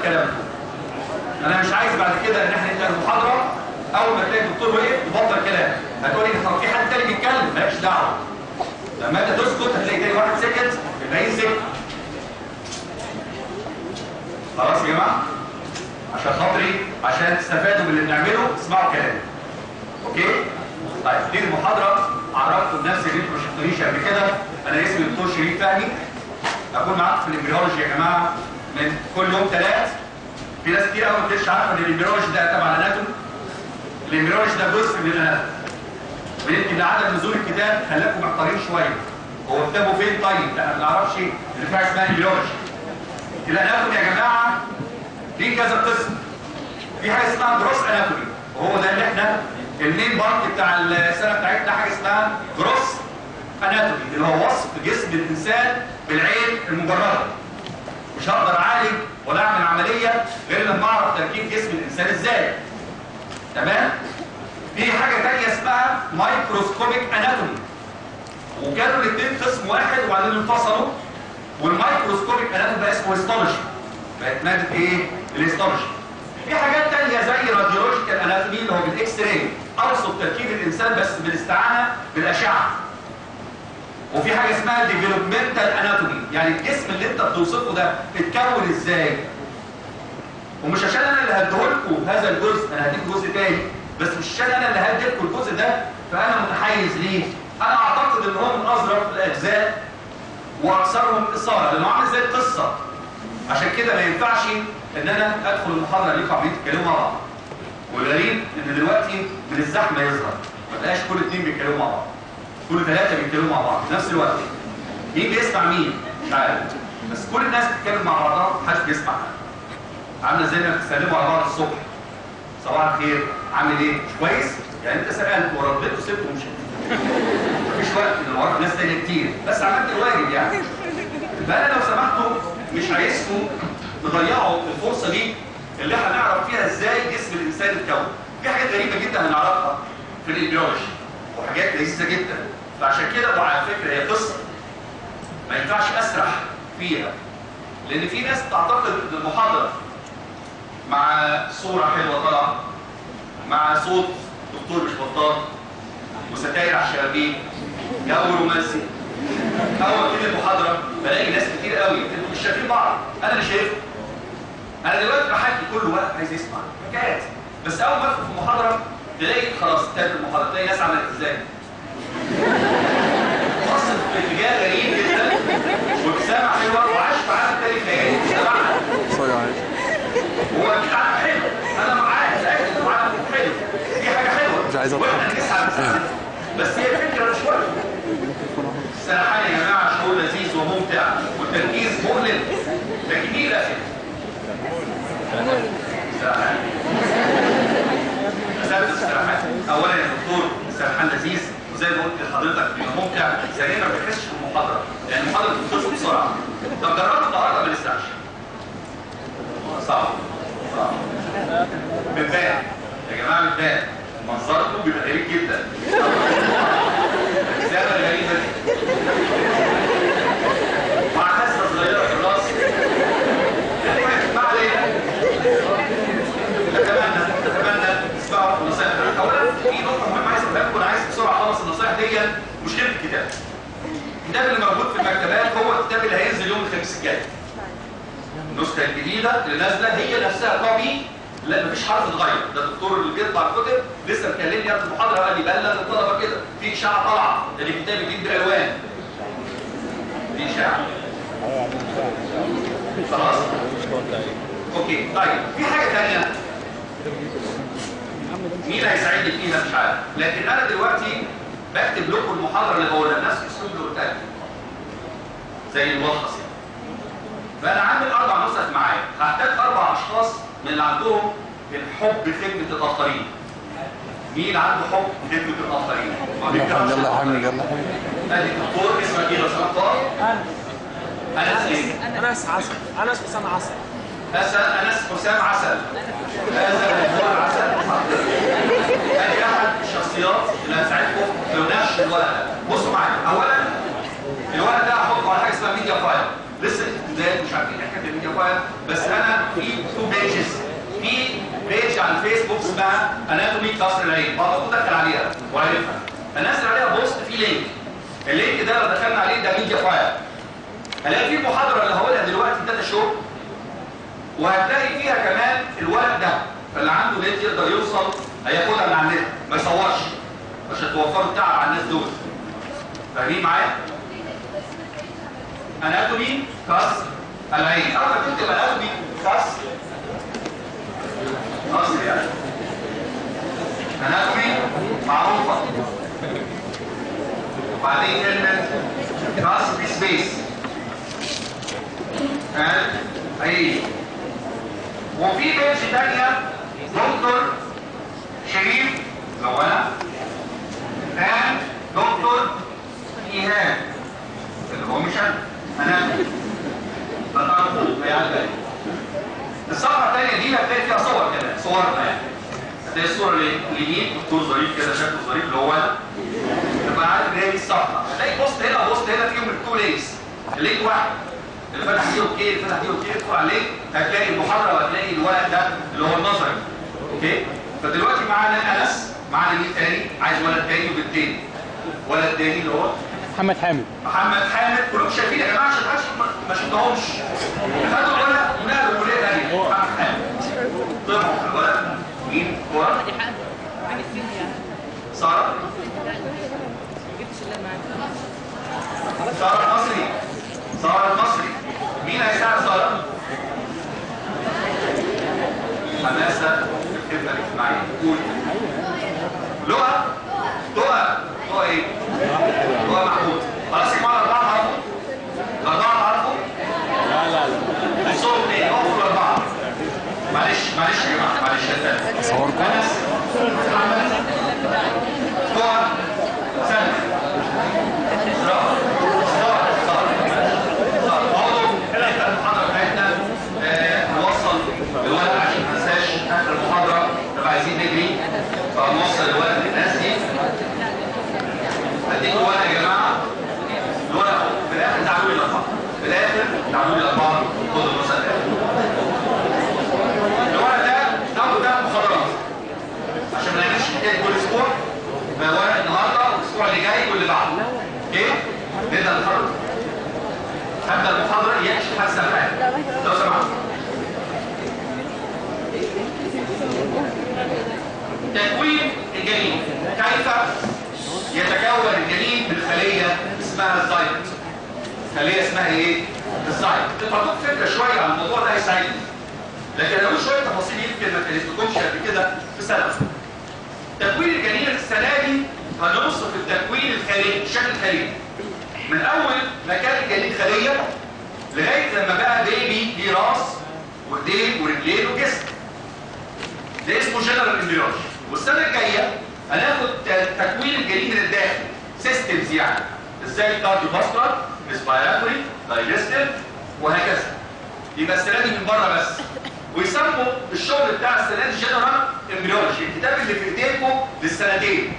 الكلام ده انا مش عايز بعد كده ان احنا نبدا المحاضره اول ما تلاقي الدكتور وقف تبطل كلام هتقولي طب في حد تاني بيتكلم مالكش دعوه لما انت تسكت هتلاقي تاني واحد سكت الباقيين سكت خلاص يا جماعه عشان خاطري عشان تستفادوا من اللي بنعمله اسمعوا كلامي اوكي طيب دي المحاضره عرفتوا بنفسي اللي انتوا ما شفتونيش قبل كده انا اسمي الدكتور شريف فهمي اكون معاكم في الامبريولوجي يا جماعه من كل يوم ثلاث في ناس كتير قوي ما بتبقاش عارفه ان الامبريولوجي ده تبع الاناتومي الامبريولوجي ده جزء من الاناتومي ويمكن عدد نزول الكتاب خلاكم محتارين شويه هو كتابه فين طيب؟ لا ما نعرفش اللي فيها اسمها امبريولوجي الاناتومي يا جماعه ليه كذا قسم في حاجه اسمها جروس اناتومي وهو ده اللي احنا المين بارت بتاع السنه بتاعتنا حاجه اسمها جروس اناتومي اللي هو وصف جسم الانسان بالعين المجرده مش هقدر اعالج ولا اعمل عمليه غير لما اعرف تركيب جسم الانسان ازاي تمام في حاجه ثانيه اسمها مايكروسكوبيك اناتومي وكانوا الاثنين قسم واحد وبعدين انفصلوا والمايكروسكوبيك اناتومي بقى اسمه هيستولوجي بقت ماده ايه الهيستولوجي في حاجات تانية زي راديولوجيكال اناتومي اللي هو بالاكس راي اوصف تركيب الانسان بس بالاستعانه بالاشعه وفي حاجه اسمها ديفلوبمنتال اناتومي يعني الجسم اللي انت بتوصفه ده اتكون ازاي ومش عشان انا اللي هديهولكم هذا الجزء انا هديك جزء تاني بس مش عشان انا اللي هديلكم الجزء ده فانا متحيز ليه انا اعتقد ان هو من اظرف الاجزاء واكثرهم اثاره لانه عامل زي القصه عشان كده ما ينفعش ان انا ادخل المحاضره اللي عاملين تتكلموا مع بعض والغريب ان دلوقتي من الزحمه يظهر ما تلاقيش كل اثنين بيتكلموا مع بعض كل ثلاثه بيتكلموا مع بعض في نفس الوقت مين بيسمع مين مش عارف بس كل الناس بتتكلم مع بعضها محدش بيسمع عامله زي ما بتسلموا على بعض الصبح صباح الخير عامل ايه مش كويس يعني انت سالت ورديت وسبت ومشيت مفيش وقت ان وراك ناس تانية كتير بس عملت الواجب يعني فانا لو سمحتوا مش عايزكم تضيعوا الفرصه دي اللي احنا نعرف فيها ازاي جسم الانسان اتكون في حاجات غريبه جدا هنعرفها في الامبريولوجي وحاجات لذيذه جدا فعشان كده وعلى فكره هي قصه ما ينفعش اسرح فيها لان في ناس تعتقد ان المحاضره مع صوره حلوه طالعه مع صوت دكتور مش بطال وستاير على الشبابيك جو رومانسي اول كده المحاضره بلاقي ناس كتير قوي انتوا مش شايفين بعض انا اللي شايفكم انا دلوقتي بحكي كل وقت عايز يسمع حكايات بس اول ما ادخل في المحاضره تلاقي خلاص انتهت المحاضره تلاقي ناس عملت ازاي فصل في اتجاه غريب جدا وابتسامه حلوه وعاش في عالم تاني خيالي مش تبعنا صايع عايش هو اكيد عالم حلو انا معاه متاكد انه عالم حلو دي حاجه حلوه مش عايز أطلع. واحنا نسعى نسعى بس هي الفكره مش وقت السرحان يا جماعه شعور لذيذ وممتع والتركيز مؤلم لكن ايه الاخر؟ سرحان مسألة السرحان اولا يا دكتور السرحان لذيذ وزي ما قلت لحضرتك بيبقى ممتع ثانيا ما بتحسش بالمحاضره لان المحاضره بتخلص بسرعه طب جربت النهارده ما لساش صعب صعب بتبان يا جماعه بتبان منظركم بيبقى غريب جدا الزيادة الغريبة دي مع حاسة صغيرة في الراس المهم ما علينا اتمنى اتمنى تسمعوا النصائح اولا في نقطة مهمة عايز اقولها لكم انا عايز بسرعة اخلص النصائح دي مشكلة الكتاب الكتاب اللي موجود في المكتبات هو الكتاب اللي هينزل يوم الخميس الجاي النسخة الجديدة اللي نازلة هي نفسها كوبي لا مفيش حرف اتغير ده الدكتور اللي بيطبع الكتب لسه مكلمني قبل المحاضره قال لي بلغ الطلبه كده في اشاعه طالعه ده الكتاب جديد بالوان دي اشاعه خلاص اوكي طيب في حاجه ثانيه مين هيساعدني فيها مش عارف لكن انا دلوقتي بكتب لكم المحاضره اللي بقولها نفس الاسلوب اللي قلتها زي الملخص يعني فانا عامل اربع نسخ معايا هحتاج اربع اشخاص من اللي عندهم الحب في خدمه الاخرين مين عنده حب في خدمه الاخرين ما بيكرهش يلا يا حمد الآخرين. يلا يا حمد ادي دكتور اسمك ايه لو سمحت انس ايه انس عسل انس حسام عسل حسن انس حسام عسل هذا دكتور عسل ادي احد الشخصيات اللي هتساعدكم في نشر الورق ده بصوا معايا اولا الورق ده هحطه على حاجه اسمها ميديا فايل لسه في البدايه مش عارفين ايه حكايه الميديا فايل بس انا في تو بيجز في بيج على الفيسبوك اسمها اناتومي كسر العين برضه دخل عليها وعرفها هنزل عليها بوست فيه لينك اللينك ده لو دخلنا عليه ده ميديا فايل هلاقي في محاضره اللي هقولها دلوقتي داتا شو وهتلاقي فيها كمان الورق ده فاللي عنده نت يقدر يوصل هياخدها من على النت ما يصورش مش هتوفروا التعب على الناس دول فاهمين معايا؟ اناتومي كاس العين اول ما تكتب اناتومي كاس قصر يعني اناتومي معروفه وبعدين كلمه كاس في سبيس اي وفي بيج تانية دكتور شريف لو انا الان دكتور ايهاب اللي هو مش انا انا لا تعرفوه هي على بالي الصفحه الثانيه دي هتلاقي فيها صور كده صورنا يعني هتلاقي الصوره اللي اليمين دكتور ظريف كده شكله ظريف اللي هو انا تبقى عارف ان هي دي الصفحه هتلاقي بوست هنا وبوست هنا فيهم التو لينكس اللينك واحد اللي فتح دي اوكي اللي فتح دي اوكي ادخل على اللينك هتلاقي المحاضره وهتلاقي الورق ده اللي هو النظري اوكي فدلوقتي معانا انس معانا مين تاني عايز ولد تاني وبنت تاني ولد تاني اللي هو محمد حامد محمد حامد كلكم شايفين يا جماعه عشان محدش ما شفتهمش خدوا الولد ونقلوا كليه ثانيه محمد حامد طلعوا الولد مين هو ساره ساره المصري ساره المصري مين هيساعد ساره حماسه الخدمه الاجتماعيه قول لغه لغه لغه ايه لغه محمود خلاص يا جماعه الاربعه تعرفوا الاربعه تعرفوا لا لا لا الصوت ايه اقفوا الاربعه معلش معلش يا جماعه معلش يا صوركم؟ انس محمد طه سامي اسراء اسراء اسراء برضه احنا المحاضره بتاعتنا آه، نوصل الورق عشان ما ننساش اخر المحاضره نبقى عايزين نجري فنوصل الورق للناس دي هديكوا الورق يا جماعه الورق في الاخر تعالوا لي الاربعه في الاخر تعالوا لي الاربعه خدوا النص الورق ده ناخد ده محاضرات عشان ما نعملش حكايه كل اسبوع بقى ورق النهارده والاسبوع اللي جاي واللي بعده اوكي نبدا النهارده هبدا المحاضره اياك حاسه معايا لو سمحت تكوين الجنين كيف يتكون الجنين من خليه اسمها الزايت خليه اسمها ايه الزايت تفضلوا فكره شويه عن الموضوع ده هيساعدني لكن اقول شويه تفاصيل يمكن ما كانتلكمش قبل كده في سنه تكوين الجنين السنه دي هنوصف التكوين الخارجي الشكل الخارجي من اول ما كان الجنين خليه لغايه لما بقى بيبي ليه راس وايدين ورجلين وجسم ده اسمه جنرال امبريولوجي والسنه الجايه هناخد ت- تكوين الجنين من الداخل سيستمز يعني ازاي كارديو فاسكولار ريسبيراتوري دايجستيف وهكذا يبقى السنه دي من بره بس ويسموا الشغل بتاع السنه دي جنرال امبريولوجي الكتاب اللي في ايديكم للسنتين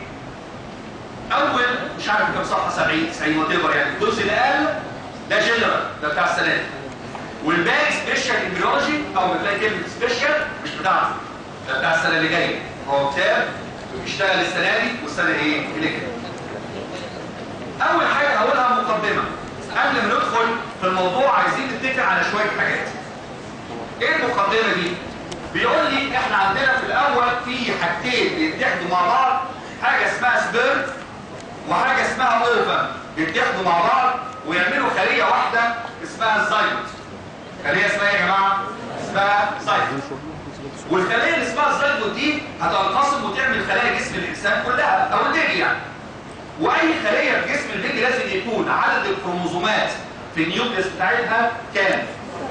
اول مش عارف كام صفحه 70 90 وات ايفر يعني الجزء الاقل ده جنرال ده بتاع السنه دي والباقي سبيشال امبريولوجي او ما تلاقي كلمه سبيشال مش بتاعته ده بتاع السنه اللي جايه هو كتاب بيشتغل السنه دي والسنه ايه اللي جايه اول حاجه هقولها مقدمه قبل ما ندخل في الموضوع عايزين نتفق على شويه حاجات ايه المقدمه دي بيقول لي احنا عندنا في الاول في حاجتين بيتحدوا مع بعض حاجه اسمها سبيرم وحاجه اسمها اوفا بيتحدوا مع بعض ويعملوا خليه واحده اسمها الزايموت خليه اسمها ايه يا جماعه اسمها زايموت والخلايا اللي اسمها الزايموت دي هتنقسم وتعمل خلايا جسم الانسان كلها او البيبي يعني واي خليه في جسم البيبي لازم يكون عدد الكروموزومات في النيوكليس بتاعتها كام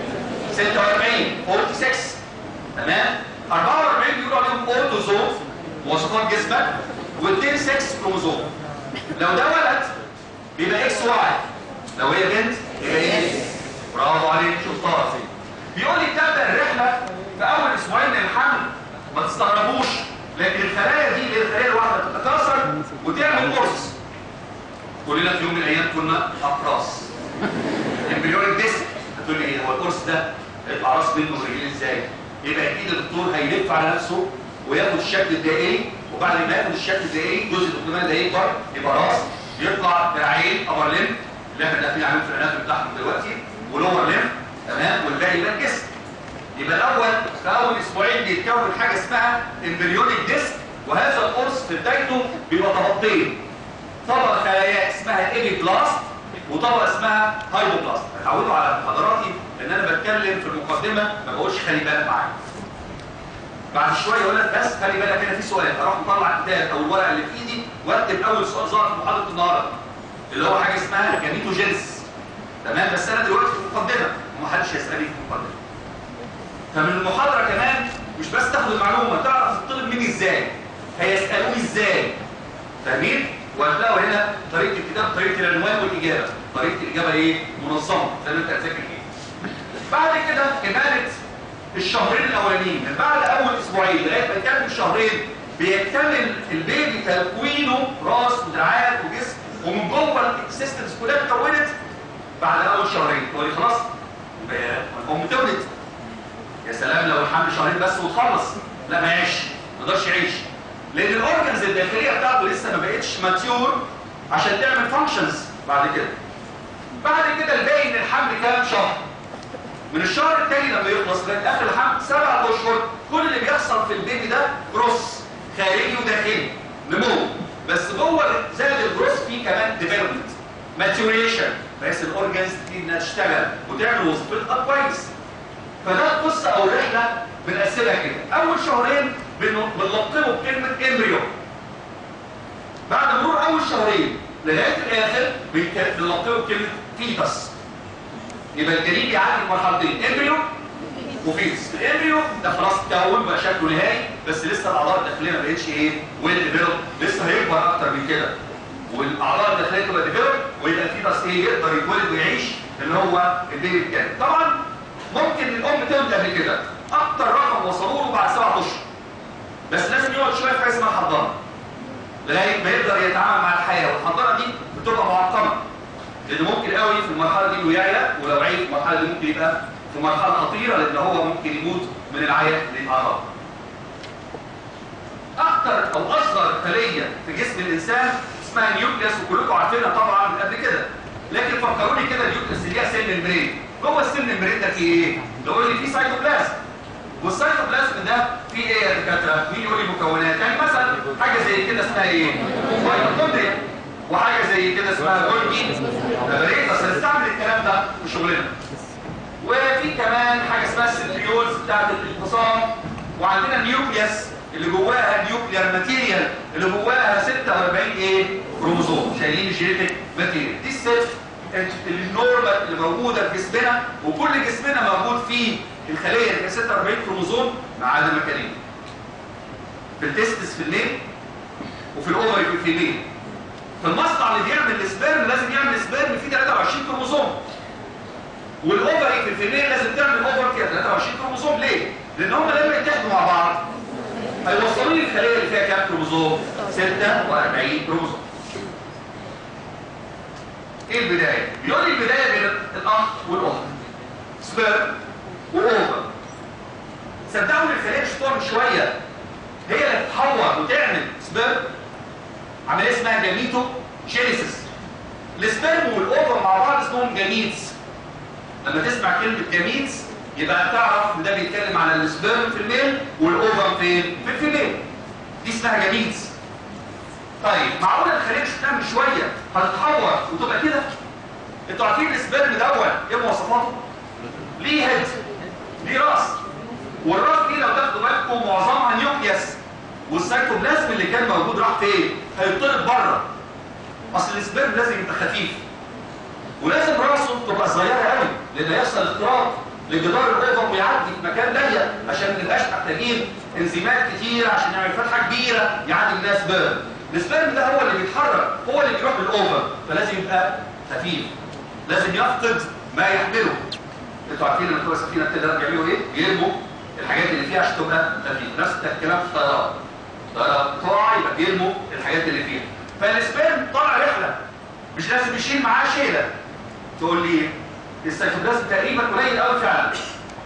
46 46 تمام 44 بيقولوا عليهم اوتوزوم مواصفات جسمك واثنين 6 كروموزوم لو ده ولد بيبقى اكس واي لو هي بنت يبقى ايه برافو عليك شطار بيقول لي تبدا الرحله في اول اسبوعين من الحمل ما تستغربوش لكن الخلايا دي اللي هي الخلايا الواحده تتكاثر وتعمل قرص كلنا في يوم من الايام كنا اقراص امبريونيك ديسك هتقول لي ايه هو القرص ده هيطلع راس منه الرجلين ازاي يبقى اكيد الدكتور هيلف على نفسه وياخد الشكل الدائري وبعد ما ياخد الشكل الدائري جزء الدكتور ده يكبر يبقى راس يطلع دراعين ابر ليم اللي احنا داخلين عليهم في الاناتومي بتاعهم دلوقتي ولور ليم تمام والباقي يبقى الجسم يبقى الاول في اول اسبوعين بيتكون حاجه اسمها امبريونيك ديسك وهذا القرص في بدايته بيبقى طبقتين طبقه خلايا اسمها ايبي بلاست وطبقه اسمها هايبوبلاست اتعودوا على محاضراتي ان انا بتكلم في المقدمه ما بقولش خلي بالك معايا بعد شويه يقول لك بس خلي بالك هنا في سؤال اروح مطلع الكتاب او الورقه اللي في ايدي واكتب اول سؤال ظهر في محاضره النهارده اللي هو حاجه اسمها جاميتوجينس تمام بس انا دلوقتي في المقدمه ومحدش هيسالني في المقدمه فمن المحاضره كمان مش بس تاخد المعلومه تعرف تطلب مني ازاي هيسالوني ازاي فاهمين وهتلاقوا هنا طريقه الكتاب طريقه العنوان والاجابه طريقه الاجابه ايه منظمه زي ما انت هتذاكر ايه بعد كده كماله الشهرين الاولانيين من بعد اول اسبوعين لغايه ما يكمل شهرين بيكتمل البيبي تكوينه راس ودراعات وجسم ومن جوه السيستمز كلها اتكونت بعد اول شهرين تقول لي خلاص الام تولد يا سلام لو الحمل شهرين بس وتخلص لا ما يعيش ما يقدرش يعيش لان الاورجنز الداخليه بتاعته لسه ما بقتش ماتيور عشان تعمل فانكشنز بعد كده بعد كده الباقي من الحمل كام شهر من الشهر الثاني لما يخلص لغايه اخر الحمل سبع اشهر كل اللي بيحصل في البيبي ده جروس خارجي وداخلي نمو بس جوه زائد الجروس فيه كمان ديفلوبمنت ماتيوريشن بحيث الاورجنز دي انها تشتغل وتعمل وظيفتها كويس فده القصه او الرحله بنقسمها كده اول شهرين بنلقبه بكلمه امبريو بعد مرور اول شهرين لغايه الاخر بنلقبه بكلمه فيتس يبقى الجنين بيعدي مرحلتين امبريو وفيتس الامبريو ده خلاص تكون بقى شكله نهائي بس لسه الاعضاء الداخليه ما بقتش ايه ويل ديفلوب لسه هيكبر اكتر من كده والاعضاء الداخليه تبقى ديفلوب ويبقى الفيتس ايه يقدر يتولد ويعيش اللي هو البيبي الثاني طبعا ممكن الام تولد قبل كده اكتر رقم وصلوا له بعد سبع اشهر بس لازم يقعد شويه في حاجه اسمها حضانه لغايه ما يقدر يتعامل مع الحياه والحضانه دي بتبقى معقمه لان ممكن قوي في المرحله دي انه يعيا ولو عيا في المرحله دي ممكن يبقى في مرحله خطيره لان هو ممكن يموت من العيا اللي اتعرض اكتر او اصغر خليه في جسم الانسان اسمها نيوكليوس وكلكم عارفينها طبعا من قبل كده لكن فكروني كده النيوكليوس اللي هي سيل ممبرين جوه السيل ممبرين ده فيه ايه؟ تقول لي فيه سيتوبلازم والسيتوبلازم ده فيه ايه يا دكاتره؟ مين يقول لي مكونات؟ يعني مثلا حاجه زي كده اسمها ايه؟ ميتوكوندريا وحاجه زي كده اسمها جولجي بريد بس هنستعمل الكلام ده في شغلنا وفي كمان حاجه اسمها السنتريولز بتاعت الانفصام وعندنا النيوكليوس اللي جواها النيوكليير ماتيريال اللي جواها 46 ايه كروموسوم شايلين الجينيتك ماتيريال دي الست النورمال اللي موجوده في جسمنا وكل جسمنا موجود فيه الخليه اللي فيها 46 كروموسوم ما عدا مكانين في التستس في الليل وفي الاوفري في الفيميل في المصنع اللي بيعمل السبرم لازم يعمل سبرم فيه 23 كروموسوم والاوفري في الفيميل لازم تعمل اوفر فيها 23 كروموسوم ليه؟ لان هم لما يتحدوا مع بعض هيوصلوا لي الخليه اللي فيها كام كروموسوم؟ 46 كروموسوم ايه البدايه؟ بيقول لي البدايه بين الاخ والاخت سبرم واوفر صدقوا الخليه مش طول شويه هي اللي تتحور وتعمل سبرم عمليه اسمها جاميتو جينيسيس السبرم والاوفر مع بعض اسمهم جاميتس لما تسمع كلمه جاميتس يبقى تعرف ان ده بيتكلم على السبرم في الميل والاوفر فين في الفيميل دي اسمها جاميتس طيب معقوله الخليه مش تعمل شويه هتتحور وتبقى كده انتوا عارفين السبرم دوت ايه مواصفاته ليه هيد ليه راس والراس دي لو تاخدوا بالكم معظمها نيوكليوس والسيتوبلازم اللي كان موجود راح فين هيطلق بره اصل السبرم لازم يبقى خفيف ولازم راسه تبقى صغيره قوي لان هيحصل اختراق لجدار الاوفر ويعدي في مكان ضيق عشان ما نبقاش محتاجين انزيمات كتير عشان نعمل فتحه كبيره يعدي منها سبرم السبرم ده هو اللي بيتحرك هو اللي بيروح للاوفر فلازم يبقى خفيف لازم يفقد ما يحمله انتوا عارفين لما تبقى سفينه كده بيعملوا ايه؟ بيرموا الحاجات اللي فيها عشان تبقى خفيف نفس الكلام في الطيران الطيران بتقع يبقى بيرموا الحاجات اللي فيها فالسبرم طالع رحله مش لازم يشيل معاه شيله تقول لي السيتوبلازم تقريبا قليل قوي فعلا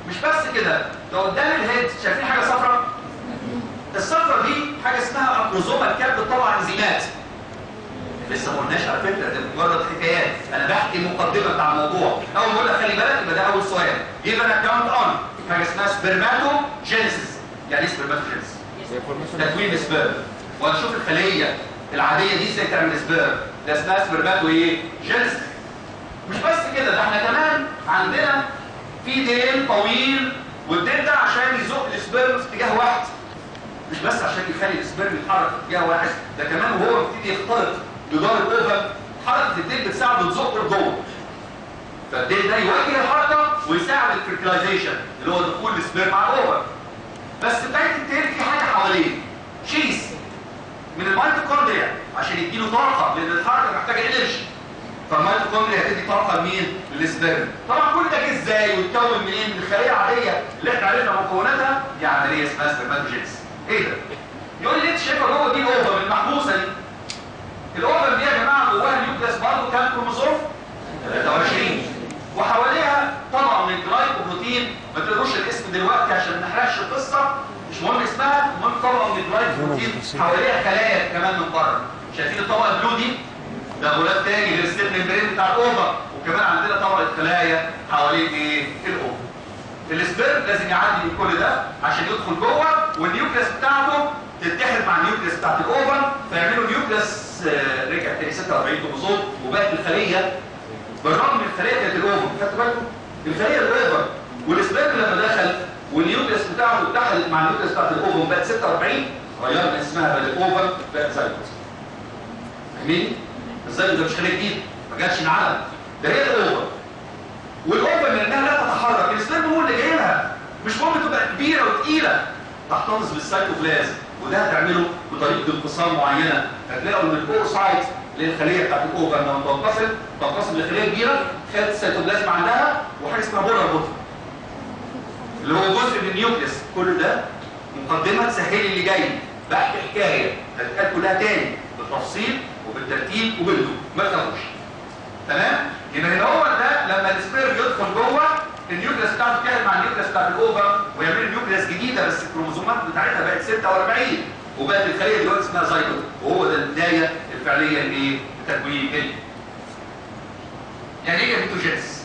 مش بس كده لو قدام الهيد شايفين حاجه صفراء الصفراء دي حاجه اسمها اكروزوما الكبد طبعا انزيمات لسه ما قلناش على فكره ده مجرد حكايات انا بحكي المقدمه بتاع الموضوع اول ما اقول لك خلي بالك يبقى ده اول سؤال يبقى انا كاونت اون حاجه اسمها سبرماتو جينيسيس يعني ايه سبرماتو جينيسيس تكوين سبيرم وهنشوف الخليه العاديه دي ازاي تعمل سبيرم ده اسمها سبرماتو ايه جينيسيس مش بس كده ده احنا كمان عندنا في ديل طويل والديل ده عشان يزق السبيرم في اتجاه واحد مش بس عشان يخلي السبيرم يتحرك في اتجاه واحد ده كمان وهو بيبتدي يختلط جدار الاوفر حركه الديل بتساعده تزقه لجوه فالديل ده يوجه الحركه ويساعد الفيرتلايزيشن اللي هو دخول السبيرم مع الاوفر بس بدايه الديل في حاجه حواليه شيس من الميتوكوندريا عشان يديله طاقه لان الحركه محتاجه انرجي فالميتوكوندريا هتدي طاقه لمين؟ للسبيرم طبعا كل ده جه ازاي ويتكون منين؟ من الخليه العاديه اللي احنا عرفنا مكوناتها دي عمليه اسمها سبرماتوجينيس ايه ده؟ يقول لي انت شايفه جوه دي الاوفر المحبوسه دي الاوفر دي يا جماعه جواها نيوكليس برضه كام كروموسوم 23 وحواليها طبقه من الجلايكوبروتين ما تقدروش الاسم دلوقتي عشان ما نحرقش القصه مش مهم اسمها المهم طبقه من الجلايكوبروتين حواليها خلايا كمان من بره شايفين الطبقه البلو دي ده غلاف تاني غير السيل ممبرين بتاع الاوفر وكمان عندنا طبقه خلايا حوالين ايه الاوفر السبيرم لازم يعدي من كل ده عشان يدخل جوه والنيوكليس بتاعته تتحد مع النيوكليس بتاعت الاوفر فيعملوا نيوكليس آه، رجع تاني 46 كروموسوم وبقت الخليه بالرغم من الخليه كانت الاوفر خدتوا بالكم الخليه الاوفر والسبيرم لما دخل والنيوكليس بتاعته اتحدت مع النيوكليس بتاعت الاوفر بقت 46 غيرنا اسمها بدل الاوفر بقت زيجوت فاهمين؟ الزيجوت ده مش خليه جديد ما جاتش انعدم ده هي الاوفر والاوفر لانها لا تتحرك السبيرم هو اللي جاي لها مش مهم تبقى كبيره وتقيله تحتفظ بالسيتوبلازم وده هتعمله بطريقه انقسام معينه هتلاقوا ان الاوسايت اللي هي الخليه بتاعت الاوفر لما تنقسم تنقسم لخليه كبيره خلت السيتوبلازم عندها وحاجه اسمها بولار بوتن اللي هو جزء من النيوكليس كل ده مقدمه تسهل لي اللي جاي بحكي حكايه هتتقال كلها تاني بالتفصيل وبالترتيب وبالهدوء ما تخافوش تمام يبقى هنا هو ده لما السبير يدخل جوه النيوكليس بتاعته تتحد مع النيوكليس بتاعت الاوفر ويعمل نيوكليس جديده بس الكروموسومات بتاعتها بقت 46 وبقت الخليه دلوقتي اسمها زيجوت وهو ده البدايه الفعليه لايه؟ لتكوين الجلد. يعني ايه جاميتوجينيس؟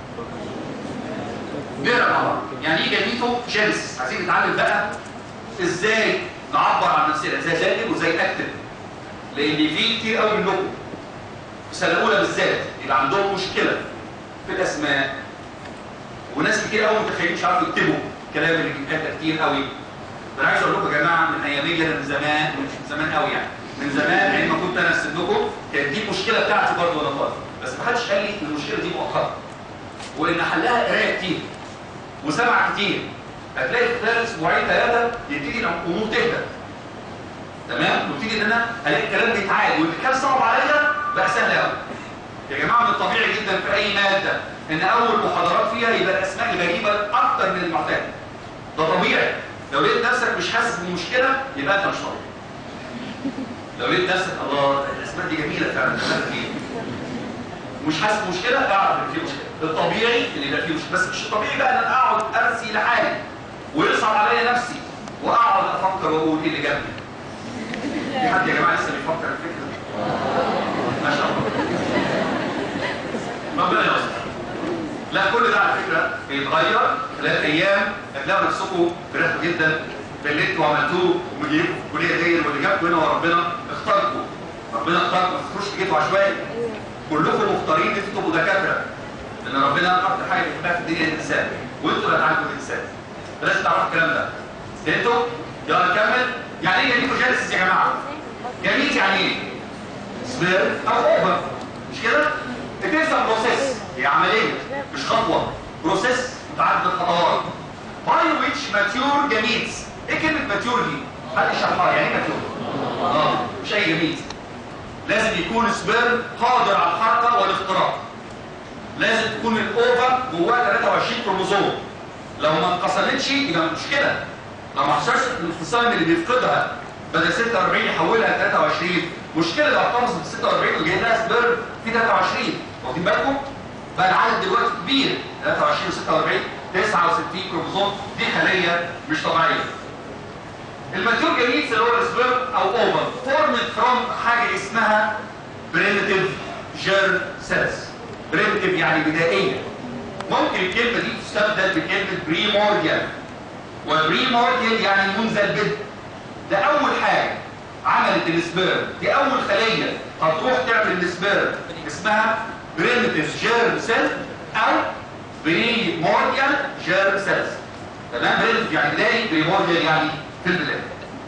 نقرا مع بعض يعني ايه جاميتوجينيس؟ عايزين نتعلم بقى ازاي نعبر عن نفسنا ازاي نكتب وازاي اكتب لان في كتير قوي منكم في السنه الاولى بالذات يبقى عندهم مشكله في الاسماء وناس كتير قوي متخيلين مش عارفوا يكتبوا الكلام اللي بيتكتب كتير قوي انا عايز اقول لكم يا جماعه من ايامي انا من زمان مش من زمان قوي يعني من زمان عندما كنت انا في سنكم كانت دي المشكله بتاعتي برضه وانا طالب بس ما حدش قال لي ان المشكله دي مؤقته وان حلها قرايه كتير وسمع كتير هتلاقي في خلال اسبوعين ثلاثه يبتدي الامور تهدى تمام وابتدي ان انا الاقي الكلام بيتعاد واللي كان صعب عليا بقى سهل قوي يا جماعه من الطبيعي جدا في اي ماده ان اول محاضرات فيها يبقى الاسماء الغريبه اكتر من المعتاد ده طبيعي لو لقيت نفسك مش حاسس بالمشكله يبقى انت مش طبيعي لو لقيت نفسك الله الاسماء دي جميله فعلا الاسماء دي مش حاسس بمشكله اعرف ان في مشكله الطبيعي اللي يبقى فيه مشكله بس مش الطبيعي بقى ان انا اقعد ارسي لحالي ويصعب عليا نفسي واقعد افكر واقول ايه اللي جنبي في حد يا جماعه لسه بيفكر الفكره دي ما شاء الله ربنا يستر لا كل ده على فكره بيتغير خلال ايام هتلاقوا نفسكم فرحتوا جدا باللي انتوا عملتوه ومجيبكم في الكليه دي واللي جابكم هنا وربنا اختاركم ربنا اختاركم ما تفكروش جيتوا عشوائي كلكم مختارين ان انتوا تبقوا دكاتره لان ربنا اكتر حاجه بيحبها في الدنيا الانسان وانتوا اللي هتعالجوا الانسان بلاش تعرفوا الكلام ده فهمتوا؟ يلا نكمل يعني ايه جميل جالس يا جماعه؟ جميل يعني ايه؟ سبير او اوفر مش كده؟ بتنسى بروسيس هي عمليه مش خطوه بروسيس متعدد الخطوات باي ويتش ماتيور جميتس ايه كلمه ماتيور دي؟ حد يشرحها يعني ايه ماتيور؟ اه مش اي جميت لازم يكون سبيرم قادر على الحركه والاختراق لازم تكون الاوفر جواها 23 كروموزوم لو ما انقسمتش يبقى مشكله لو ما حصلش الانقسام اللي بيفقدها بدل 46 يحولها ل 23 مشكله لو احتفظ بال 46 وجاي لها سبيرم في 23 واخدين بالكم؟ بقى العدد دلوقتي كبير 23 و 46 69 كروموزوم دي خليه مش طبيعيه الماتيور جميل اللي هو السبيرم او اوفر فورمد فروم حاجه اسمها بريمتيف جيرم سيلز بريمتيف يعني بدائيه ممكن الكلمه دي تستبدل بكلمه بريمورديال وبريمورديال يعني منذ البدء ده اول حاجه عملت السبيرم دي اول خليه هتروح تعمل السبيرم اسمها بريمتيف جيرم سيل او بريمورديال جيرم سيلز تمام بريمتيف يعني بدائي بريمورديال يعني في البدايه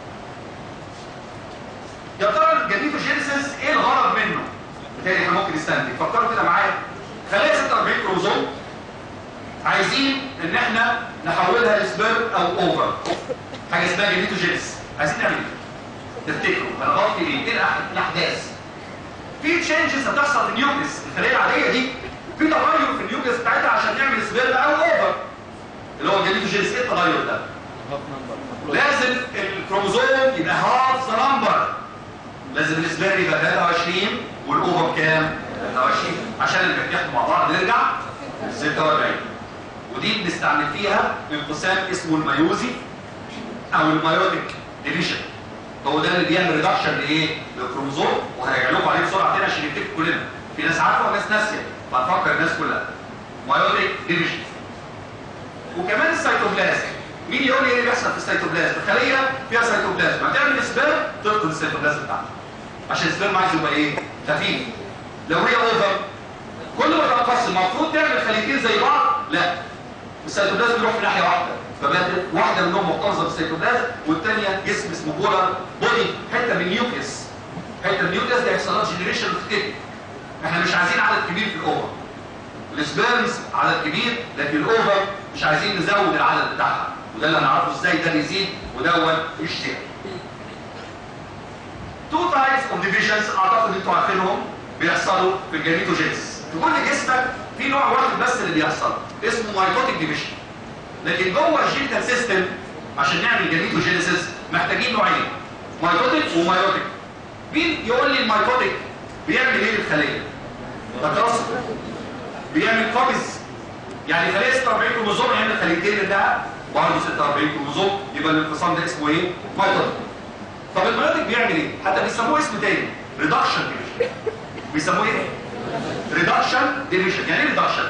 يا ترى الجديدوجينيسيس ايه الغرض منه بالتالي احنا ممكن نستنتج فكروا كده معايا خلايا 46 كروموزوم عايزين ان احنا نحولها لسبيرم او اوفر حاجه اسمها جديدوجينيسيس عايزين نعمل ايه تفتكروا هنغطي ايه ايه الأح- الاحداث في تشينجز هتحصل في النيوكليس الخليه العاديه دي في تغير في النيوكليس بتاعتها عشان نعمل سبيرم او اوفر اللي هو الجديدوجينيسيس ايه التغير ده لازم الكروموزوم يبقى هاف ذا نمبر لازم الاسبير يبقى 23 والاوفر كام 23 عشان اللي بيتحدوا مع بعض نرجع 46 ودي بنستعمل فيها انقسام اسمه الميوزي او الميوتيك ديفيجن هو ده اللي بيعمل ريدكشن لايه للكروموزوم وهرجع لكم عليه بسرعه تاني عشان نفتكر كلنا في ناس عارفه وناس ناسيه فهنفكر الناس كلها ميوتيك ديفيجن وكمان السيتوبلازم مين يقول لي ايه اللي بيحصل في السيتوبلازم الخليه فيها سيتوبلازم هتعمل سبيرم تفقد السيتوبلازم بتاعها عشان السبيرم عايز يبقى ايه خفيف لو هي اوفر كل ما تنقص المفروض تعمل خليتين زي بعض لا السيتوبلازم يروح في ناحيه واحده فبقت واحده منهم محتفظه بالسيتوبلازم والثانيه جسم اسمه بولار بودي حته من نيوكليس حته من النيوكليس ده هيحصل لها جنريشن وتتكتل احنا مش عايزين عدد كبير في الاوفر السبيرمز عدد كبير لكن الاوفر مش عايزين نزود العدد بتاعها وده اللي هنعرفه ازاي ده بيزيد ودون يشتغل تو تايبس اوف ديفيجنز اعتقد انتوا عارفينهم بيحصلوا في الجينيتوجينيس في كل جسمك في نوع واحد بس اللي بيحصل اسمه مايتوتيك ديفيجن لكن جوه الجينيتال سيستم عشان نعمل جينيتوجينيسيس محتاجين نوعين مايتوتيك ومايوتيك مين يقول لي المايتوتيك بيعمل ايه للخليه؟ تكاثر بيعمل قبض يعني خليه 46 كروموزوم يعمل خليتين منها برضه 46 كروموزوم يبقى الانقسام ده اسمه ايه؟ مايتوتيك طب الميوتيك بيعمل ايه؟ حتى بيسموه اسم تاني ريدكشن ديفيجن بيسموه ايه؟ ريدكشن ديفيجن يعني ايه ريدكشن؟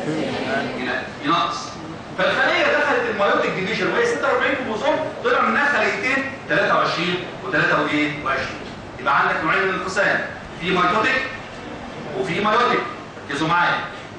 ينقص فالخليه دخلت الميوتيك ديفيجن وهي 46 كروموزوم طلع منها خليتين 23 و23 يبقى عندك نوعين من الانقسام في ميتوتيك وفي مايوتيك ركزوا معايا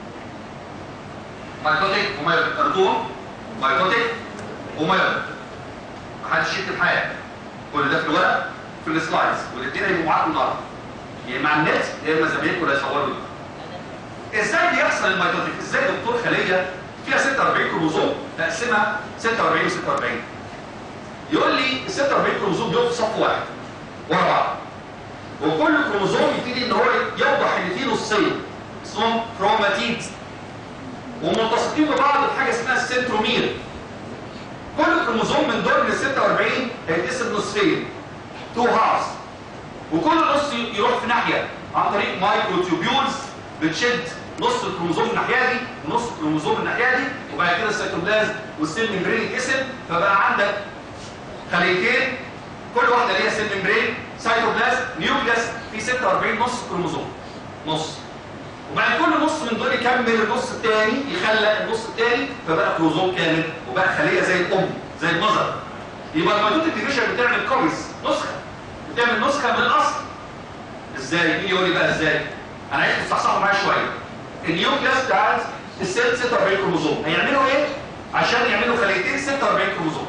مايتوتيك ومايوتيك ارجوهم مايتوتيك ومايوتيك محدش يكتب حاجه كل ده في الورق في السلايدز والاثنين هيبقوا معاكم النهارده يا اما على النت يا اما زمايلكم اللي هيصوروا لي ازاي بيحصل الميتوتيك ازاي دكتور خليه فيها 46 كروموزوم تقسمها 46 و46 يقول لي ال 46 كروموزوم دول في صف واحد ورا بعض وكل كروموزوم يبتدي ان هو يوضح ان فيه نصين اسمهم كروماتيدز وملتصقين ببعض بحاجه اسمها السنترومير كل كروموزوم من دول من ال 46 هيتقسم نصفين تو هافز وكل نص يروح في ناحيه عن طريق مايكرو تيوبيولز بتشد نص الكروموزوم الناحيه دي ونص الكروموزوم الناحيه دي وبعد كده السيتوبلازم والسيل ممبرين يتقسم فبقى عندك خليتين كل واحده ليها سيل ممبرين سيتوبلازم نيوكليس في 46 نص كروموزوم نص وبعد كل نص من دول يكمل النص الثاني يخلق النص الثاني فبقى كروموزوم كامل وبقى خليه زي الام زي المذر يبقى الميتوتيك ديفيجن بتعمل كوبيز نسخه بتعمل نسخه من الاصل ازاي مين يقول لي بقى ازاي انا عايز تصحصحوا معايا شويه النيوكليس بتاعت السيل 46 كروموزوم هيعملوا ايه عشان يعملوا خليتين 46 كروموزوم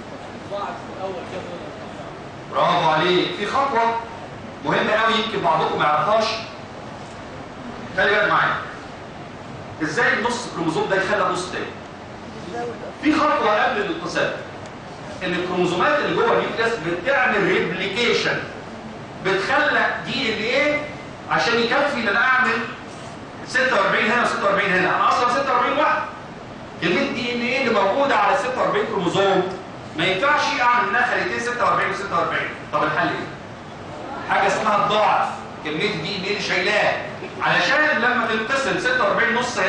برافو عليك في خطوه مهمه قوي يمكن بعضكم ما يعرفهاش خلي بالك معايا ازاي النص كروموزوم ده يخلق نص تاني في خطوه قبل الانقسام ان الكروموزومات اللي جوه النيوكليس بتعمل ريبليكيشن بتخلق دي ان ايه عشان يكفي ان انا اعمل 46 هنا و46 هنا انا اصلا 46 واحد كميه دي ان ايه اللي موجوده على 46 كروموزوم ما ينفعش اعمل منها خليتين 46 و46 طب الحل ايه حاجه اسمها الضعف كميه الدي ان ايه اللي شايلاه علشان لما تنقسم 46 نص هنا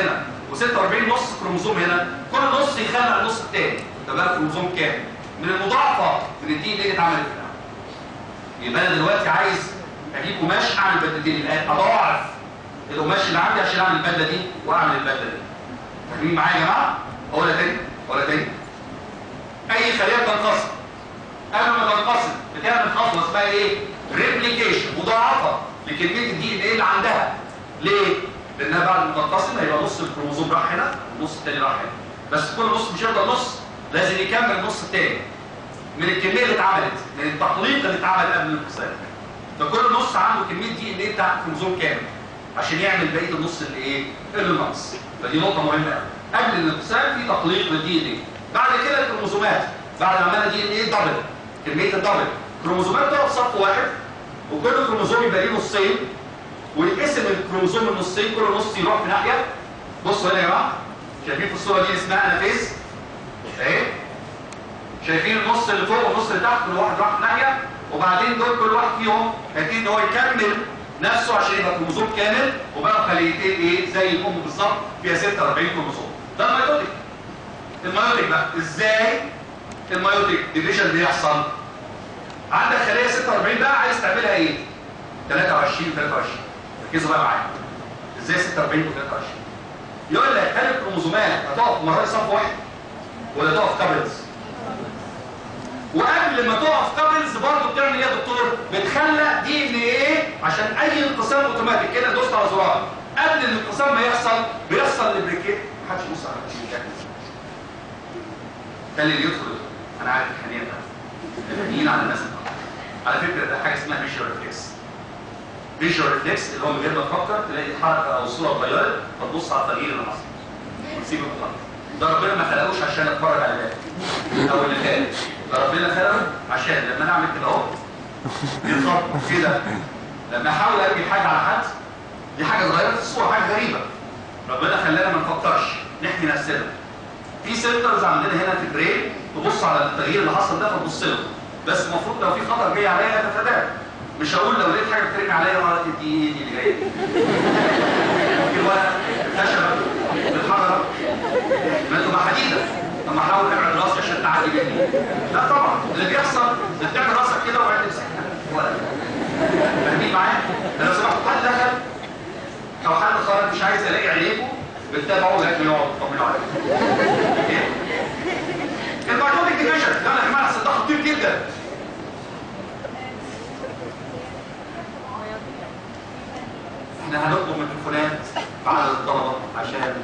و46 نص كروموزوم هنا كل نص يخلع النص الثاني ده بقى كروموزوم كام من المضاعفه من الدي ان ايه اللي اتعملت في الأول. يبقى انا دلوقتي عايز اجيب قماش اعمل بدلتين الان اضاعف القماش اللي عندي عشان اعمل البدله دي واعمل البدله دي فاهمين معايا يا جماعه اقولها تاني اقولها تاني اي خليه بتنقسم قبل ما تنقسم بتعمل خطوه اسمها ايه ريبليكيشن مضاعفه لكميه الدي ان ايه اللي عندها ليه لانها بعد ما تنقسم هيبقى نص الكروموزوم راح هنا والنص الثاني راح هنا بس كل نص مش هيفضل نص لازم يكمل النص الثاني من الكميه اللي اتعملت من التحليق اللي اتعمل قبل الانقسام فكل نص عنده كميه دي ان ايه بتاع الكروموزوم كامل عشان يعمل بقيه النص اللي ايه اللي ناقص فدي نقطه مهمه قوي قبل الانقسام في تحليق للدي ان ايه بعد كده الكروموزومات بعد ما عملنا دي ان ايه دبل كميه الدبل الكروموزومات تقف صف واحد وكل كروموزوم يبقى ليه نصين ويتقسم الكروموزوم النصين كل نص يروح في ناحيه بصوا هنا يا جماعه شايفين في الصوره دي اسمها انافيز اهي شايفين النص اللي فوق والنص اللي تحت كل واحد راح في ناحيه وبعدين دول كل واحد فيهم هيبتدي ان هو يكمل نفسه عشان يبقى كروموزوم كامل وبقى خليتين ايه زي الام بالظبط فيها 46 كروموزوم ده الميوتيك الميوتيك بقى ازاي الميوتيك ديفيجن بيحصل عندك خليه 46 بقى عايز تعملها ايه 23 23 ركزوا بقى معايا ازاي 46 و 23 يقول لك هل الكروموزومات هتقف مرة صف واحد ولا تقف كابلز وقبل ما تقف كابلز برضه بتعمل ايه يا دكتور بتخلق دي ان ايه عشان اي انقسام اوتوماتيك كده دوست على زرار قبل الانقسام ما يحصل بيحصل البريكيت محدش يبص على الشيء خلي اللي يدخل انا عارف الحنيه ده مين على الناس النهارده. على فكره ده حاجه اسمها فيجوال ريفلكس فيجوال ريفلكس اللي هو من غير ما تفكر تلاقي الحركه او الصوره اتغيرت فتبص على التغيير اللي حصل وتسيبه الخط ده ربنا ما خلقوش عشان اتفرج على ده او اللي خالق ده ربنا خلقه عشان لما انا اعمل كده اهو بيتخبط كده لما احاول ارمي حاجه على حد دي حاجه صغيره في الصوره حاجه غريبه ربنا خلانا ما نفكرش نحمي نفسنا في سنترز عندنا هنا في البرين تبص على التغيير اللي حصل ده فتبص له بس المفروض لو في خطر جاي عليا اتفاداه مش هقول لو لقيت حاجه بترمي عليا ورا دي ايه دي اللي جايه في الورق الخشبه الحجره ما تبقى حديده لما احاول ابعد راسي عشان تعدي مني لا طبعا اللي بيحصل انك تعمل راسك كده وبعدين تمسكها ورق فاهمين معايا؟ ده لو سمحتوا حد دخل او حد خرج مش عايز الاقي عينيكم بتتابعوا لغايه ما يقعد طمنوا عليه الباركوتيك ديفيجن لا يا جماعه اصل ده خطير جدا احنا هنطلب من التليفونات بعد الطلبه عشان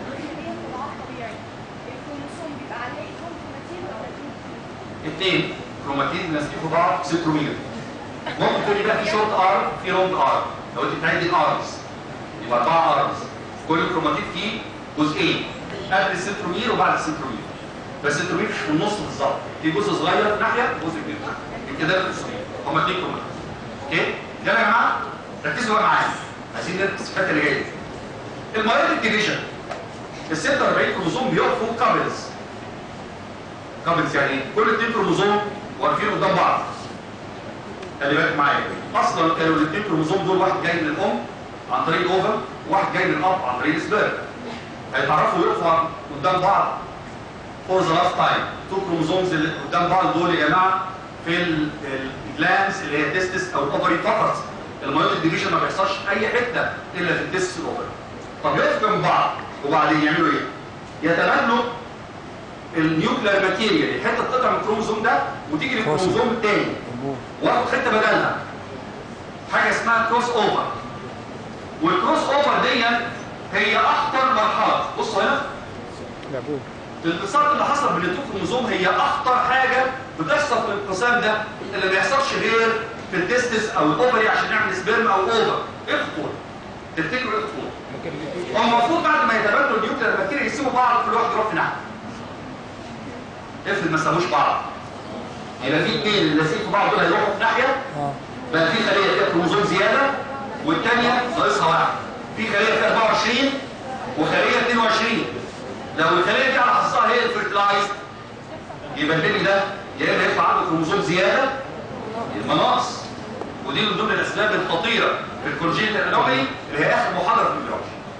اثنين كروماتين ماسكين في بعض سنترومير ممكن تقولي بقى في شورت ار في لونج ار لو انت بتعدي الارمز يبقى اربعه ارمز كل كروماتين فيه جزئين قبل السنترومير وبعد السنترومير بس السنترومير مش في النص بالظبط في جزء صغير في ناحيه وجزء كبير في ناحيه امتداد الكروماتين هما اثنين كروماتين اوكي كده يا جماعه ركزوا بقى معايا عايزين نركز في الحته اللي جايه المايوتيك ديفيجن ال 46 كروموزوم بيقفوا كابلز كابلز يعني ايه؟ كل اثنين كروموزوم واقفين قدام بعض خلي بالك معايا اصلا كانوا الاثنين كروموزوم دول واحد جاي من الام عن طريق الاوفر وواحد جاي من الاب عن طريق السبيرم هيتعرفوا يقفوا قدام بعض فور ذا لاست تايم تو كروموزومز اللي قدام بعض دول يا جماعه في الجلانس اللي هي تستس او الاوفري فقط المايوتيك ديفيجن ما بيحصلش اي حته الا في التستس والاوفري طب يقفوا جنب بعض وبعدين يعملوا ايه؟ يتبادلوا النيوكلير ماتيريال الحته تقطع من الكروموزوم ده وتيجي للكروموزوم الثاني واخد حته بدلها حاجه اسمها كروس اوفر والكروس اوفر دي هي اخطر مرحله بصوا هنا الانقسام اللي حصل بين التو كروموزوم هي اخطر حاجه بتحصل في الانقسام ده اللي ما بيحصلش غير في التستس او الاوفري عشان نعمل سبيرم او اوفر ايه الخطوره؟ تفتكروا ايه الخطوره؟ هو المفروض بعد ما يتبادلوا النيوكلير ماتيريال يسيبوا بعض كل واحد يروح في ناحيه افرض ما سابوش بعض يبقى في اثنين اللي لازقين في بعض دول هيروحوا في ناحيه بقى في خليه فيها كروموزوم زياده والثانيه ناقصها واحد في خليه فيها 24 وخليه 22 لو الخليه دي على حظها هي الفيرتلايزد يبقى البيبي ده يا اما يطلع عنده كروموزوم زياده يا اما ناقص ودي من ضمن الاسباب الخطيره في الكونجينيتال انومالي اللي هي اخر محاضره في البيولوجي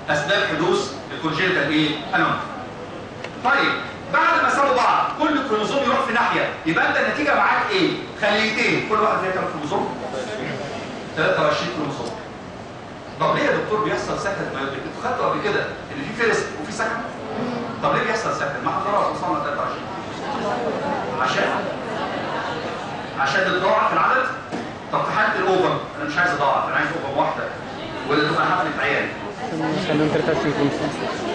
اسباب حدوث الكونجنتال ايه انومالي طيب بعد ما سابوا بعض كل كروموسوم يروح في ناحيه يبقى انت النتيجه معاك ايه خليتين كل واحد فيها كام كروموسوم 23 كروموسوم طب ليه يا دكتور بيحصل سكن بايوتيك انتوا خدتوا قبل كده ان في فيرست وفي سكن طب ليه بيحصل سكن ما احنا خلاص وصلنا 23 عشان عشان تتضاعف العدد طب في حاله الاوفر انا مش عايز اضاعف انا عايز اوفر واحده ولا تبقى حفله عيال خليهم 23 كروموسوم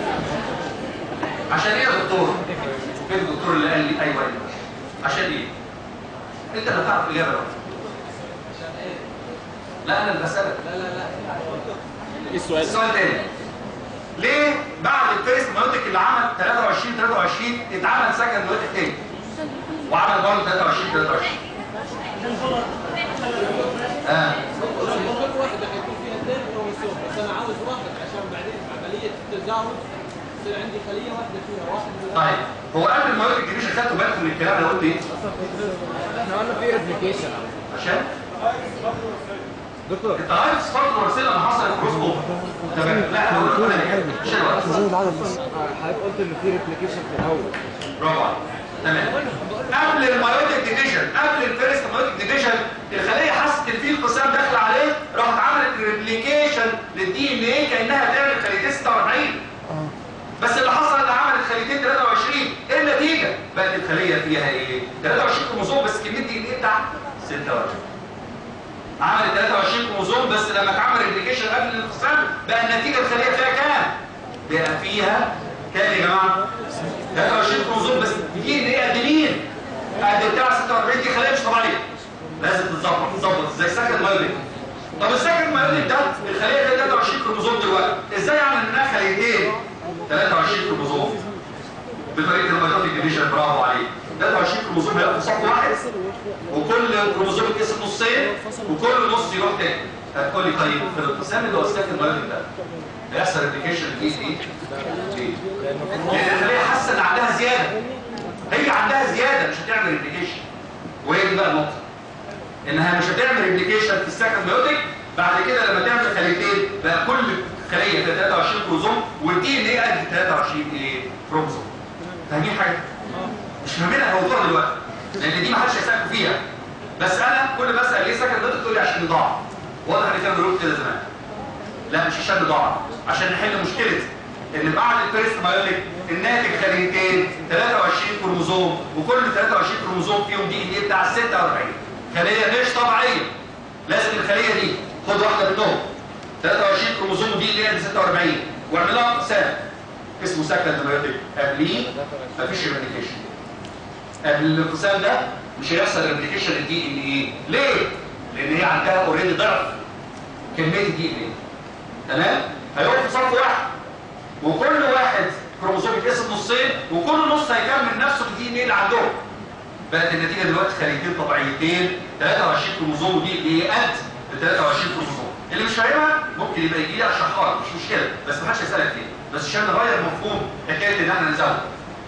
عشان ايه يا دكتور فين الدكتور اللي قال لي ايوه ايوه عشان ايه انت اللي تعرف الاجابه بقى لا انا اللي بسالك ايه السؤال؟ السؤال تاني ليه بعد الفيرست مايوتيك اللي عمل 23 23 اتعمل سكند مايوتيك تاني وعمل برضه 23 23 اه كل واحدة حيكون فيها اثنين كروموسوم بس انا عاوز واحد عشان بعدين في عملية التزاوج يصير عندي خلية واحدة فيها واحد من طيب هو قبل المايوتيك ديفيشن خدتوا بالكم من الكلام اللي قلت ايه احنا قلنا في ريبليكيشن عشان دكتور انت عارف صفات الوراثيه لما حصل الكروس اوفر تمام لا انا هقول لك حاجه مش الوراثه حضرتك قلت ان في ريبليكيشن في الاول برافو عليك تمام قبل المايوتيك ديفيجن قبل الفيرست مايوتيك ديفيجن الخليه حست ان في انقسام داخل عليه راحت عملت ريبليكيشن للدي ان ايه كانها تعمل خليتين 46 بس اللي حصل ان عملت خليتين 23 ايه النتيجه بقت الخليه فيها ايه 23 كروموسوم بس كميه دي ان ايه بتاعها 26 عملت 23 كروموسوم بس لما اتعمل ريبليكيشن قبل الانقسام بقى النتيجه الخليه فيها كام بقى فيها كام يا جماعه 23 كروموسوم بس دي ان ايه قد مين قد بتاع 46 دي خليه مش طبيعيه لازم تتظبط تتظبط زي السكند مايوتيك طب السكند مايوتيك ده الخليه فيها 23 كروموسوم دلوقتي ازاي اعمل منها خليتين 23 كروموسوم بطريقه المايوتيك ديفيجن برافو عليك 23 كروموسوم هيقفوا صف واحد وكل كروموسوم يتقسم نصين وكل نص يروح تاني هتقول لي طيب في الانقسام اللي هو السكند مايوتيك ده بيحصل ريبليكيشن دي ايه؟ ليه؟ لان الخليه حاسه ان عندها زياده هي عندها زياده مش هتعمل ريبليكيشن وهي دي بقى النقطه انها مش هتعمل ريبليكيشن في السكند مايوتيك بعد كده لما تعمل خليتين بقى كل خليه فيها 23 كروموسوم والدي ان ايه قد 23 ايه كروموسوم فاهمين حاجه مش فاهمين الموضوع دلوقتي لان دي ما حدش هيسالكوا فيها بس انا كل ما اسال ليه سكند مايوتيك تقول لي عشان يضاعف واضح ان كانوا بيقولوا كده زمان لا مش عشان نضاعف عشان نحل مشكله ان بعد الفيرست مايوتيك الناتج خليتين 23 كروموسوم وكل 23 كروموسوم فيهم دي ان ايه بتاع 46 خليه مش طبيعيه لازم الخليه دي خد واحده منهم 23 كروموسوم ودي ان ايه 46 واعمل لها انقسام اسمه سكند مايوتيك قبليه مفيش ريبليكيشن قبل الانقسام ده مش هيحصل ريبليكيشن للدي ان ايه ليه؟ لان هي عندها اوريدي ضعف كميه الدي ان ايه تمام هيقف في صف واحد وكل واحد كروموسوم يتقسم نصين وكل نص هيكمل نفسه بالدي ان ايه اللي عندهم بقت النتيجه دلوقتي خليتين طبيعيتين 23 كروموسوم ودي ان ايه قد ال 23 كروموسوم اللي مش فاهمها ممكن يبقى يجي لي اشرحها لك مش مشكله بس ما حدش يسالك فيها بس عشان نغير مفهوم حكايه ان احنا نزود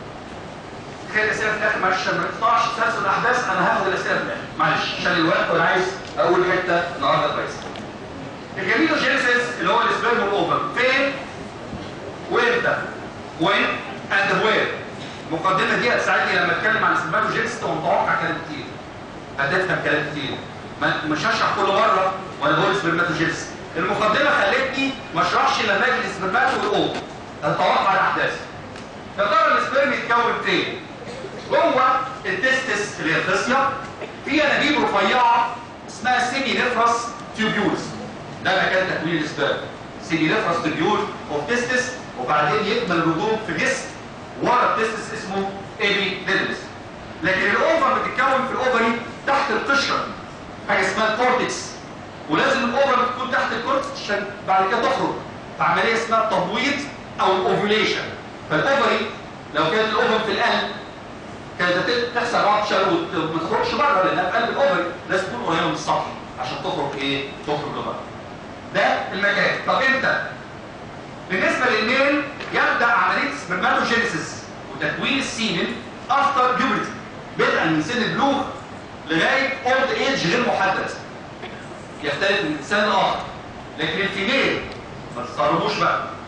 تخيل الاسئله في الاخر معلش عشان ما نقطعش تسلسل الاحداث انا هاخد الاسئله في الاخر معلش عشان الوقت وانا عايز اقول حته النهارده كويسه الجميلوجينيسيس اللي هو السبرم والاوفر فين وامتى وين اند وير المقدمه دي هتساعدني لما اتكلم عن السبرماتوجينيسيس ومتوقع كلام كتير هتفهم كلام كتير ما- مش هشرح كل مره وانا بقول سبرماتوجينيسيس المقدمه خلتني ما اشرحش لما اجي السبرماتو والاوفر اتوقع الاحداث يا ترى السبرم يتكون فين جوه التستس اللي هي الخصيه في انابيب رفيعه اسمها سيمي نفرس تيوبيولز ده مكان تكوين السبرم سيمي نفرس تيوبيول اوف تستس وبعدين يكمل الهجوم في جسم ورا التستس اسمه ايبي ديدلس لكن الاوفر بتتكون في الاوفري تحت القشره حاجه اسمها الكورتكس ولازم الاوفر تكون تحت الكورتكس عشان بعد كده تخرج في عمليه اسمها التبويض او الاوفيوليشن فالاوفري لو كانت الاوفر في القلب كانت هت- تحصل رابشر وما تخرجش بره لانها في قلب الاوفري لازم تكون قريبه من السطح عشان تخرج ايه؟ تخرج لبره. ده المكان، طب امتى؟ بالنسبه للميل يبدا عمليه سبرماتوجينيسيس وتكوين السيمن افتر بيوبرتي بدءا من سن البلوغ لغايه اولد ايج غير محدد. يختلف من انسان لاخر. لكن الفيميل ما تستغربوش بقى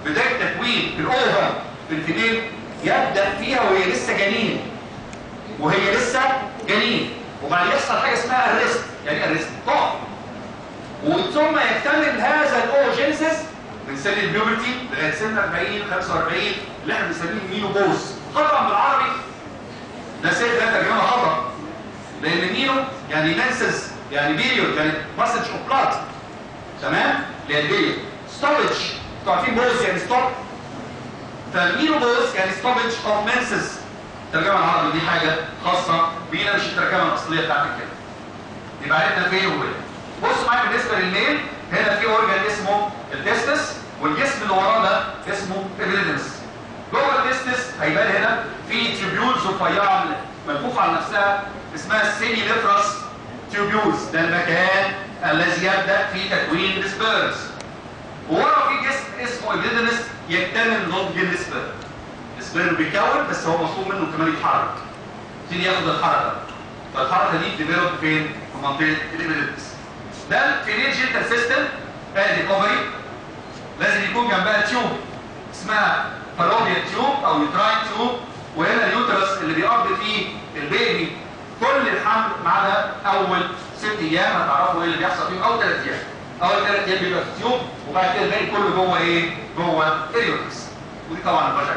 بدايه تكوين الاوفر في الفيميل يبدا فيها وهي لسه جنين وهي لسه جنين وبعد يحصل حاجه اسمها الريست يعني الريست طاق وثم يكتمل هذا الاوجينيسيس من سن البيوبرتي لغايه سن 40 45 اللي احنا بنسميه مينوبوز طبعا بالعربي ده سيد ده ترجمه خطا لان مينو يعني منسز يعني بيريود يعني مسج اوف بلاد تمام اللي هي البيريود ستوبج انتوا عارفين بوز يعني ستوب فالمينوبوز يعني ستوبج اوف منسز الترجمه العربي دي حاجه خاصه بينا مش الترجمه الاصليه بتاعت كده يبقى عرفنا فين وين بصوا معايا بالنسبه للميل هنا في اورجان اسمه التستس والجسم اللي وراه ده اسمه الابيليدنس جوه التستس هيبان هنا في تيوبيولز رفيعه ملفوفه على نفسها اسمها السيمي نفرس تيوبيولز ده المكان الذي يبدا في تكوين السبيرز وورا في جسم اسمه ابيليدنس يكتمل نضج السبيرم السبيرم بيكون بس هو مطلوب منه كمان يتحرك يبتدي ياخد الحركه فالحركه دي ديفلوب فين؟ في منطقه الابيليدنس ده الفينيل جينتال سيستم ادي اوفري لازم يكون جنبها تيوب اسمها فالوبيا تيوب او يوتراين تيوب وهنا اليوترس اللي بيقضي فيه البيبي كل الحمل ما عدا اول ست ايام هتعرفوا ايه اللي بيحصل فيهم او ثلاث ايام اول ثلاث ايام بيبقى في تيوب وبعد كده الباقي كله جوه ايه؟ جوه اليوترس ودي طبعا البشر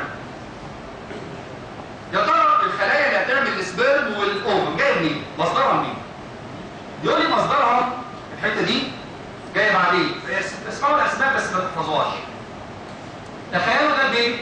يا ترى الخلايا اللي هتعمل السبيرم والاوفم جايه منين؟ مصدرها منين؟ يقول لي مصدرها الحته دي جايه بعدين اسمعوا الاسماء بس ما تحفظوهاش تخيلوا ده البيبي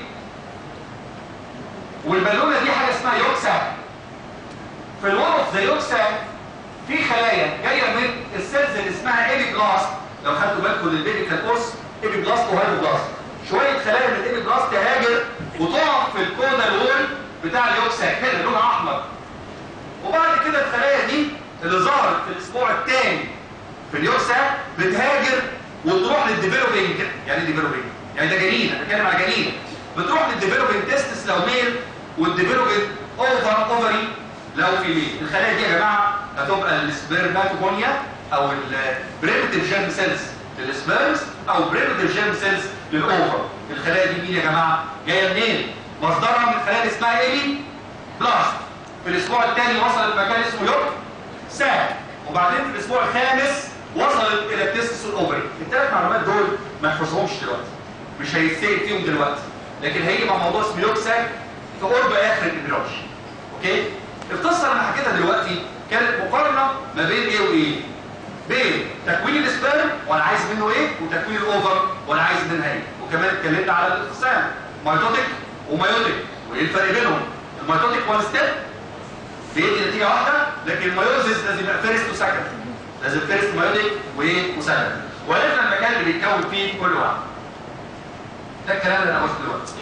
والبالونه دي حاجه اسمها يوكسا في الوقت زي يوكسا في خلايا جايه من السيلز اللي اسمها ايبي بلاست لو خدتوا بالكم للبيبي كان قرص ايبي بلاست وهايبو بلاست شويه خلايا من الايبي بلاست تهاجر وتقع في الكودال وول بتاع اليوكسا كده لونها احمر وبعد كده الخلايا دي اللي ظهرت في الاسبوع الثاني في اليوكسا بتهاجر وتروح للديفلوبينج يعني ديفلوبينج يعني ده جنين انا بتكلم على جنين بتروح للديفلوبينج تيستس لو ميل والديفلوبينج اوفر اوفري لو في ميل الخلايا دي يا جماعه هتبقى السبيرماتوجونيا او البريمتيف جيرم سيلز للسبيرمز او بريمتيف جيرم سيلز للاوفر الخلايا دي مين يا جماعه جايه منين مصدرها من الخلايا اللي اسمها ايلي بلاست في الاسبوع الثاني وصلت مكان اسمه يوك ساك وبعدين في الاسبوع الخامس وصلت الى التستس والاوفري الثلاث معلومات دول ما تحفظهمش دلوقتي مش هيتسال فيهم دلوقتي لكن هيبقى موضوع اسمه يوك ساك في قرب اخر الابراج اوكي القصه اللي انا حكيتها دلوقتي كانت مقارنه ما بين ايه وايه بين تكوين السبيرم وانا عايز منه ايه وتكوين الاوفر وانا عايز منها ايه وكمان اتكلمنا على الاقسام مايتوتيك ومايوتيك وايه الفرق بينهم المايتوتيك وان ستيب بيدي نتيجه واحده لكن المايوزيس لازم يبقى فيرست وسكند لازم فيرست مايوتيك وايه وسكند وعرفنا المكان اللي بيتكون فيه كل واحد ده الكلام اللي انا قلته دلوقتي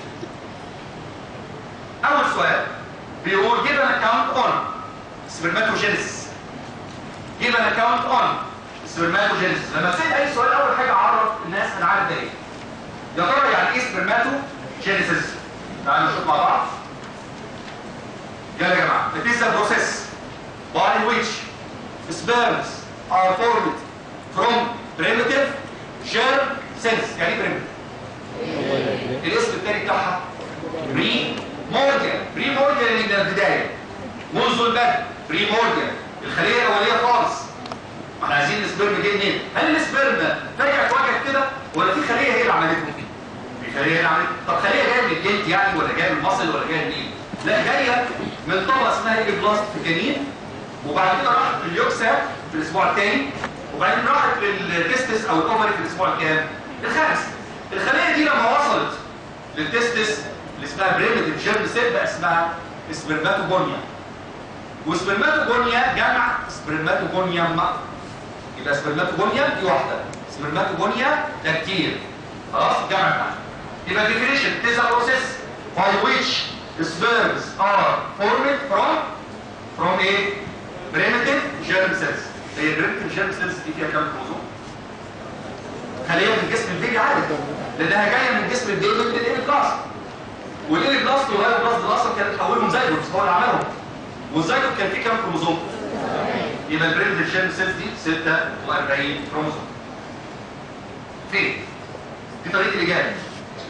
اول سؤال بيقول give an account on spermatogenesis give an account on spermatogenesis لما تسال اي سؤال اول حاجه اعرف الناس انا عارف ده ايه يا ترى يعني ايه spermatogenesis تعالوا نشوف مع بعض يلا يا جماعه it is a process by which sperms are formed from primitive germ cells يعني ايه primitive الاسم الثاني بتاعها بري مورجان بري مورجان من البدايه منذ البدء بري مورجان الخليه الاوليه خالص ما احنا عايزين السبرم جه منين هل السبرم فجاه اتوجد كده ولا في خليه هي اللي عملته في خليه هي اللي عملته طب خليه جايه من الجلد يعني ولا جايه من المصل ولا جايه منين لا جايه من طبقه اسمها ايه بلاست في الجنين وبعد كده راحت لليوكسا في الاسبوع الثاني وبعدين راحت للتستس او الاوفري في الاسبوع الكام الخامس الخليه دي لما وصلت للتستس اللي اسمها بريمتيف جيرم سيل بقى اسمها سبرماتوجونيا وسبرماتوجونيا جمع سبرماتوجونيوم يبقى سبرماتوجونيا دي واحده سبرماتوجونيا ده كتير خلاص جمع بتاعها يبقى definition is a process by which sperms are formed from from ايه primitive germ cells هي primitive germ cells دي فيها كام كروموسوم خليه من جسم البيبي عادي لانها جايه من جسم البيبي من الايه بلاست والايه بلاست والهاي بلاست ده اصلا كانت تحولهم زيجوتس هو اللي عملهم والزيجوت كان فيه كام كروموسوم يبقى البريمتيف جيرم سيلز دي 46 كروموسوم فين دي طريقه الاجابه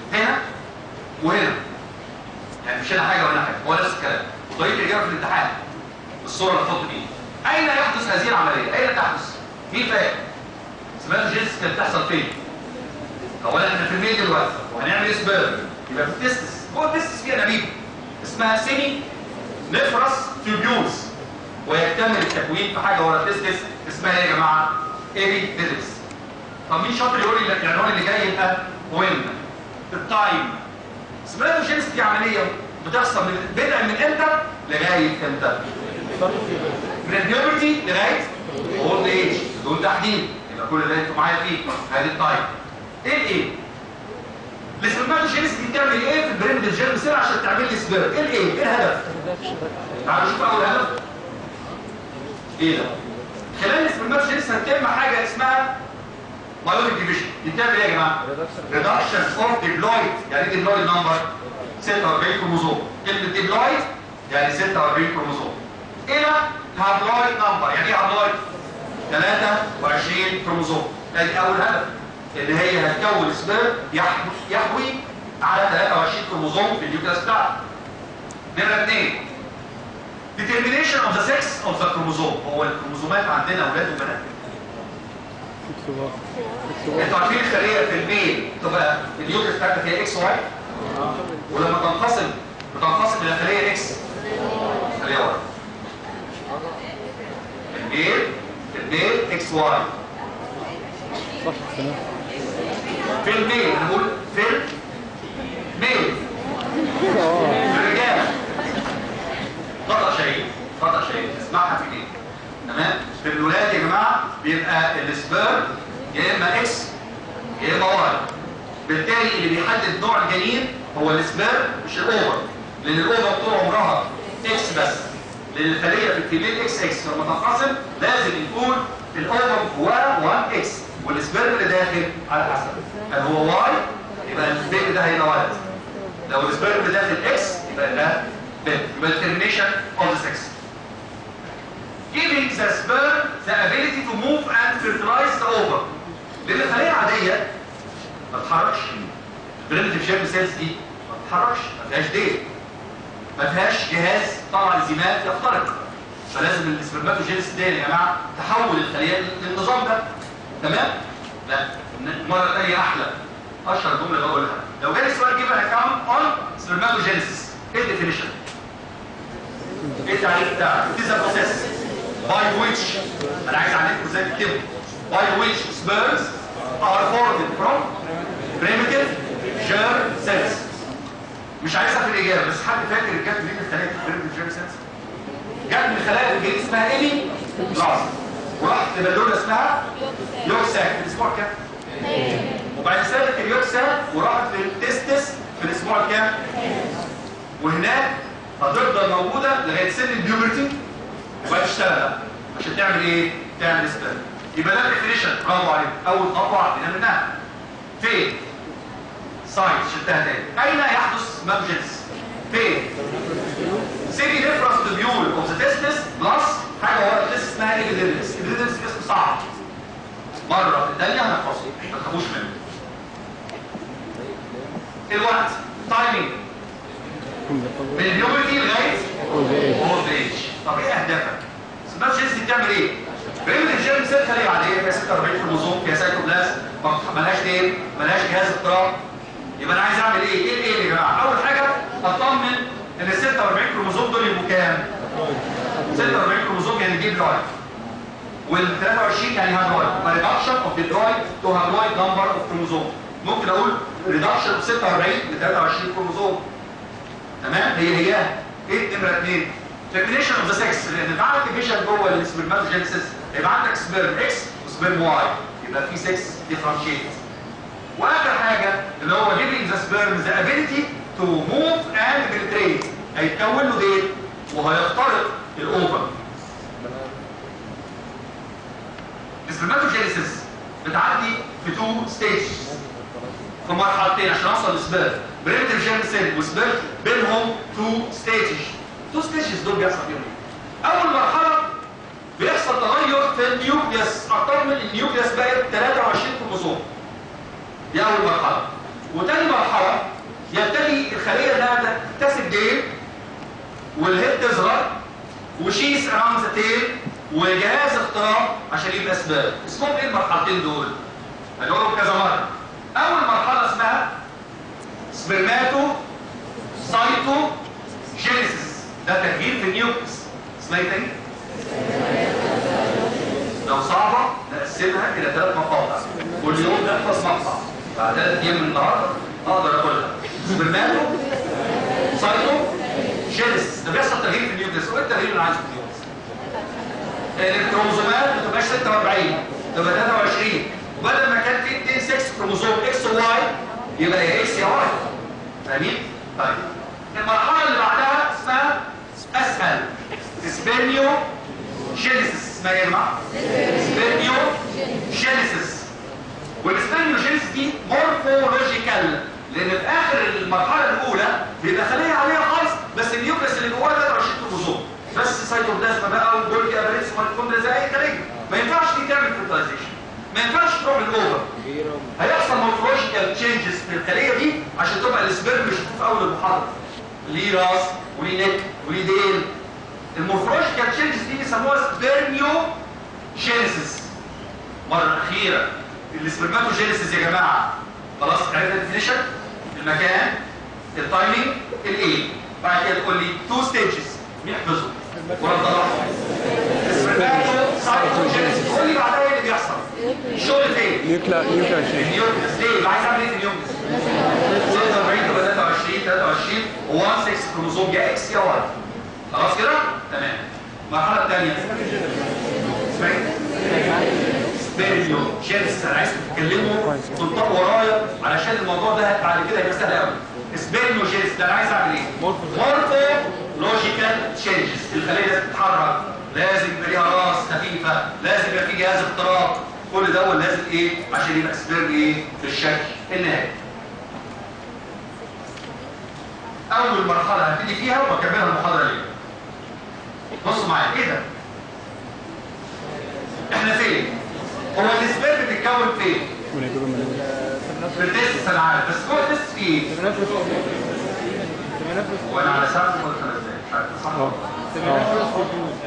هنا وهنا يعني مش هنا حاجه ولا حاجه هو نفس الكلام وطريقه الاجابه في الامتحان الصوره اللي هتحط دي اين يحدث هذه العمليه اين تحدث مين فاهم سمعت جينس كانت بتحصل فين اولا احنا في الميل دلوقتي وهنعمل سبيرم يبقى في التستس هو التستس فيها نبيب اسمها سيمي نفرس تيوبيولز ويكتمل التكوين في حاجه ورا التستس اسمها ايه يا جماعه ايبي ديدكس طب مين شاطر يقول لي العنوان اللي جاي يبقى وين التايم سبيرموجينس دي عمليه بتحصل من بدءا من امتى لغايه امتى من البيوبرتي لغايه اولد ايج دول تحديد يبقى كل ده انتوا معايا فيه ادي التايم ايه الايه السبرماتوجينس دي بتعمل ايه في البريمد الجيرم سيل عشان تعمل لي سبيرم ايه الايه ايه الهدف تعالوا نشوف اول هدف ايه ده خلال السبرماتوجينس هتتم حاجه اسمها بايوتيك ديفيجن دي بتعمل ايه يا جماعه ريدكشن اوف ديبلويد يعني ايه ديبلويد نمبر 46 كروموزوم كلمه ديبلويد يعني 46 كروموزوم الى هابلويد نمبر يعني ايه هابلويد 23 كروموزوم ادي اول هدف ان هي هتكون سبيرم يحوي يحوي على 23 كروموزوم في النيوكليس بتاعها نمره اثنين determination of the sex of the chromosome هو الكروموزومات عندنا اولاد وبنات انتوا عارفين الخليه في الميل تبقى النيوكليس بتاعتها فيها اكس واي ولما تنقسم بتنقسم الى خليه اكس خليه واي الميل الميل اكس واي صح تمام في الميل هنقول في الميل اه في الرجال خطأ شهيد خطأ شهيد اسمعها في ايه تمام في الولاد يا جماعه بيبقى السبيرم يا اما اكس يا اما واي بالتالي اللي بيحدد نوع الجنين هو السبيرم مش الاوفر لان الاوفر طول عمرها اكس بس لان الخليه في الفيميل اكس اكس لما تنقسم لازم يكون الاوفر جواه 1 اكس والسبيرم اللي داخل على حسب هل هو واي يبقى البيبي ده هيبقى ولد لو السبيرم اللي داخل اكس يبقى ده بنت يبقى determination of the sex giving the sperm the ability to move and fertilize the ovum لان الخليه عاديه ما تتحركش بريمتيف شيب سيلز دي ما تتحركش ما فيهاش ديل ما فيهاش جهاز طلع الزيمات يخترق فلازم السبرماتوجينيس دي يا جماعه تحول الخليه للنظام ده تمام لا مره ثانيه احلى اشهر جمله بقولها لو جالي سؤال جيب انا كام اون سبرماتوجينيسيس ايه الديفينيشن ايه التعريف بتاعك it is a process by which انا عايز اعلمكم ازاي تكتبوا by which sperms are formed from primitive germ cells مش عايزها في الاجابه بس حد فاكر الجت دي من خلايا primitive germ cells جت من خلايا الجنين اسمها ايمي بلاس وراحت لبالونه اسمها يوكساك في الاسبوع كام وبعد سابت اليوكساك وراحت للتستس في الاسبوع الكام وهناك هتفضل موجودة لغاية سن البيوبرتي وبقى تشتغل بقى عشان تعمل ايه؟ تعمل سبيرم يبقى ده الديفينيشن برافو عليك اول خطوة عندنا منها فين؟ ساينس شلتها تاني اين يحدث مابجنس؟ فين؟ سيمي نفرس تبيول اوف ذا تستس بلس حاجة ورا التستس اسمها ايبيديدس ايبيديدس اسم صعب مرة في الثانية هنحفظه ما تخافوش منه الوقت تايمينج من البيوبرتي لغايه اولد ايج طب ايه اهدافك؟ سمات جينز دي بتعمل ايه؟ بريمت الجيرم سيل خليه عاديه فيها 46 كروموزوم فيها سايتوبلازم ملهاش ديل ملهاش جهاز اضطراب يبقى انا عايز اعمل ايه؟ ايه الايه يا جماعه؟ اول حاجه اطمن ان ال 46 كروموزوم دول يبقوا كام؟ 46 كروموزوم يعني دي بلويد وال 23 يعني هابلويد يبقى ريدكشن اوف ديبلويد تو هابلويد نمبر اوف كروموزوم ممكن اقول ريدكشن اوف 46 ل 23 كروموزوم تمام هي هي ايه نمره اثنين definition اوف ذا سكس لان بعد الديفيجن جوه السبرماتوجينيسيس يبقى عندك سبيرم اكس وسبيرم واي يبقى في 6 ديفرنشيت واخر حاجه اللي هو giving the sperm the ability to move and penetrate هيتكون له ديل وهيخترق الاوفر السبرماتوجينيسيس بتعدي في تو ستيجز في مرحلتين عشان اوصل لسبيرم بريمتيف جيرم سيل وسبيرم بينهم تو ستيجز تو ستيجز دول بيحصل فيهم ايه؟ اول مرحله بيحصل تغير في النيوكليوس اطمن النيوكليوس بقت 23 كروموسوم دي اول مرحله وتاني مرحله الخليه انها تكتسب ديل والهيد تصغر وشيس اراوند ذا تيل وجهاز اختراق عشان يبقى سباب اسمهم ايه المرحلتين دول؟ هنقولهم كذا مره اول مرحله اسمها سبرماتو سايتو جينيسيس ده تغيير في النيوكليس اسمها ايه تاني؟ لو صعبة نقسمها إلى ثلاث مقاطع كل يوم نحفظ مقطع بعد ثلاث أيام من النهاردة أقدر أقولها سبرماتو سايتو جينيسيس ده بيحصل تغيير في النيوكليس وإيه التغيير اللي عايزه في النيوكليس؟ الكروموزومات ما تبقاش 46 تبقى 23 وبدل ما كان في 2 6 كروموزوم اكس وواي يبقى يا اكس يا واي فاهمين؟ طيب المرحله اللي بعدها اسمها اسهل سبيرنيو جينيسيس اسمها ايه يا جماعه؟ سبيرنيو جينيسيس والسبيرنيو جينيسيس دي مورفولوجيكال لان في اخر المرحله الاولى بيبقى خليه عاديه خالص بس النيوكليس اللي جواها 23 كروموزوم بس سيتوبلازما بقى وجولجي ابريس وميتوكوندريا زي اي خليه ما ينفعش دي تعمل فيرتلايزيشن ما ينفعش تروح الاوفر هيحصل مورفولوجيكال تشينجز في الخليه دي عشان تبقى السبيرم مش في اول المحاضره ليه راس وليه نك وليه ديل المورفولوجيكال تشينجز دي بيسموها سبيرميو جينيسيس مره اخيره السبرماتوجينيسيس يا جماعه خلاص عرفنا الديفينيشن المكان التايمينج الايه بعد كده تقول لي تو ستيجز نحفظهم ورا طلعهم السبرماتوجينيسيس قول لي بعدها ايه اللي بيحصل الشغل فين نيوكلا نيوكلا شيء النيوكليس ليه؟ عايز اعمل ايه في النيوكليس؟ 46 تبقى 23 23 و1 6 كروموزوم يا اكس يا واي خلاص كده؟ تمام المرحله الثانيه سبيريو جينس انا عايزكم تتكلموا تنطقوا ورايا علشان الموضوع ده بعد كده هيبقى سهل قوي سبيريو جينس ده انا عايز اعمل ايه؟ مورفو لوجيكال تشينجز الخليه لازم تتحرك لازم يبقى ليها راس خفيفه لازم يبقى في جهاز اختراق كل ده لازم ايه عشان يبقى سبيرم ايه بالشكل النهائي اول مرحله هبتدي فيها واكملها المحاضره ليه بصوا معايا ايه ده احنا فين هو السبيرم بيتكون فين في التست انا عارف بس هو التست فيه ايه وانا على سبب ولا أنا ازاي مش عارف صح اه اه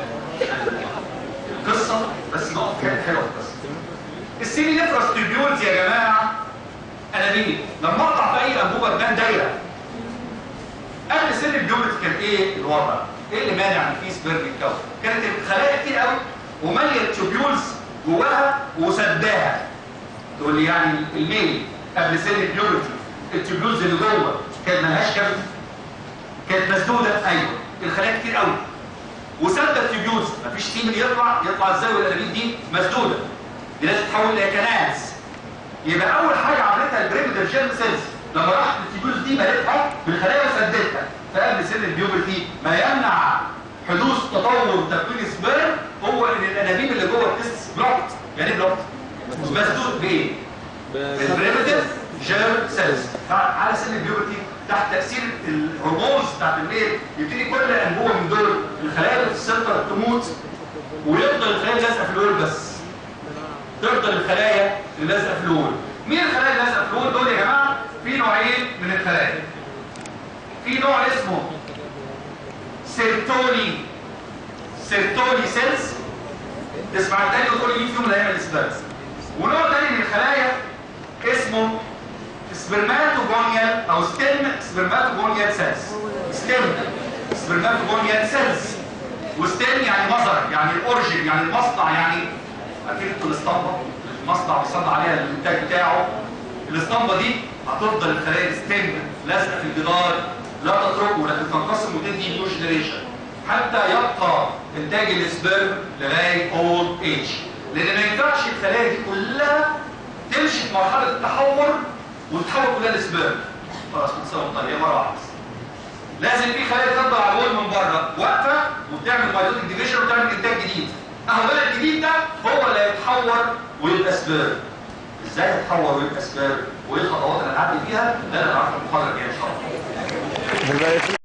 القصه بس نقط كانت حلوه بس السيمي نفرس تريبيولز يا جماعه انابيب لما اقطع في اي انبوبه تبان دايره قبل سن البيوبرتي كان ايه الوضع؟ ايه اللي مانع ان في سبيرم يتكون؟ كانت الخلايا كتير قوي وماليه تيوبيولز جواها وسداها تقول لي يعني الميل قبل سن البيوبرتي التيوبيولز اللي جوه كانت مالهاش كبد كانت مسدوده ايوه الخلايا كتير قوي وسد التيوبيولز مفيش سيمن يطلع يطلع ازاي والانابيب دي مسدوده دي لازم تتحول الى كناز يبقى اول حاجه عملتها البريمتيف جيرم سيلز لما راحت التيوبيولز دي ملتها بالخلايا وسدتها فقبل سن البيوبرتي ما يمنع حدوث تطور تكوين سبيرم هو ان الانابيب اللي جوه التست بلوكت يعني ايه بلوكت مسدود بايه؟ البريمتيف جيرم سيلز على سن البيوبرتي تحت تاثير الهرمونز بتاعت الميل يبتدي كل انبوبه من دول الخلايا اللي في السنتر تموت ويفضل الخلايا لازقه في الول بس تفضل الخلايا اللي لازقه في الول مين الخلايا اللي لازقه في الول دول يا جماعه في نوعين من الخلايا في نوع اسمه سيرتوني سيرتوني سيلز تسمع التاني وتقول لي مين فيهم اللي هيعمل سبيرز ونوع تاني من الخلايا اسمه سبرماتوجونيال او ستيم سبرماتوجونيال سيلز ستيم سبرماتوجونيال سيلز وستيم يعني مظهر يعني الاوريجين يعني المصنع يعني اكيد انتوا الاسطمبه المصنع بيصنع عليها الانتاج بتاعه الاسطمبه دي هتفضل الخلايا ستيم لازقه في الجدار لا تتركه لكن تنقسم وتدي نيو جنريشن حتى يبقى انتاج السبرم لغايه اولد ايج لان ما ينفعش الخلايا دي كلها تمشي في مرحله التحور وتتحول كلها لسبرم خلاص بتصير طريقه مره واحده لازم في خلايا تفضل على الوول من بره واقفه وبتعمل مايتوتيك ديفيجن وتعمل انتاج جديد اهو بقى الجديد ده هو اللي هيتحور ويبقى سبرم ازاي يتحور ويبقى سبرم وايه الخطوات اللي هنعدي فيها ده اللي هنعرفها في المحاضره الجايه ان شاء الله هل بقى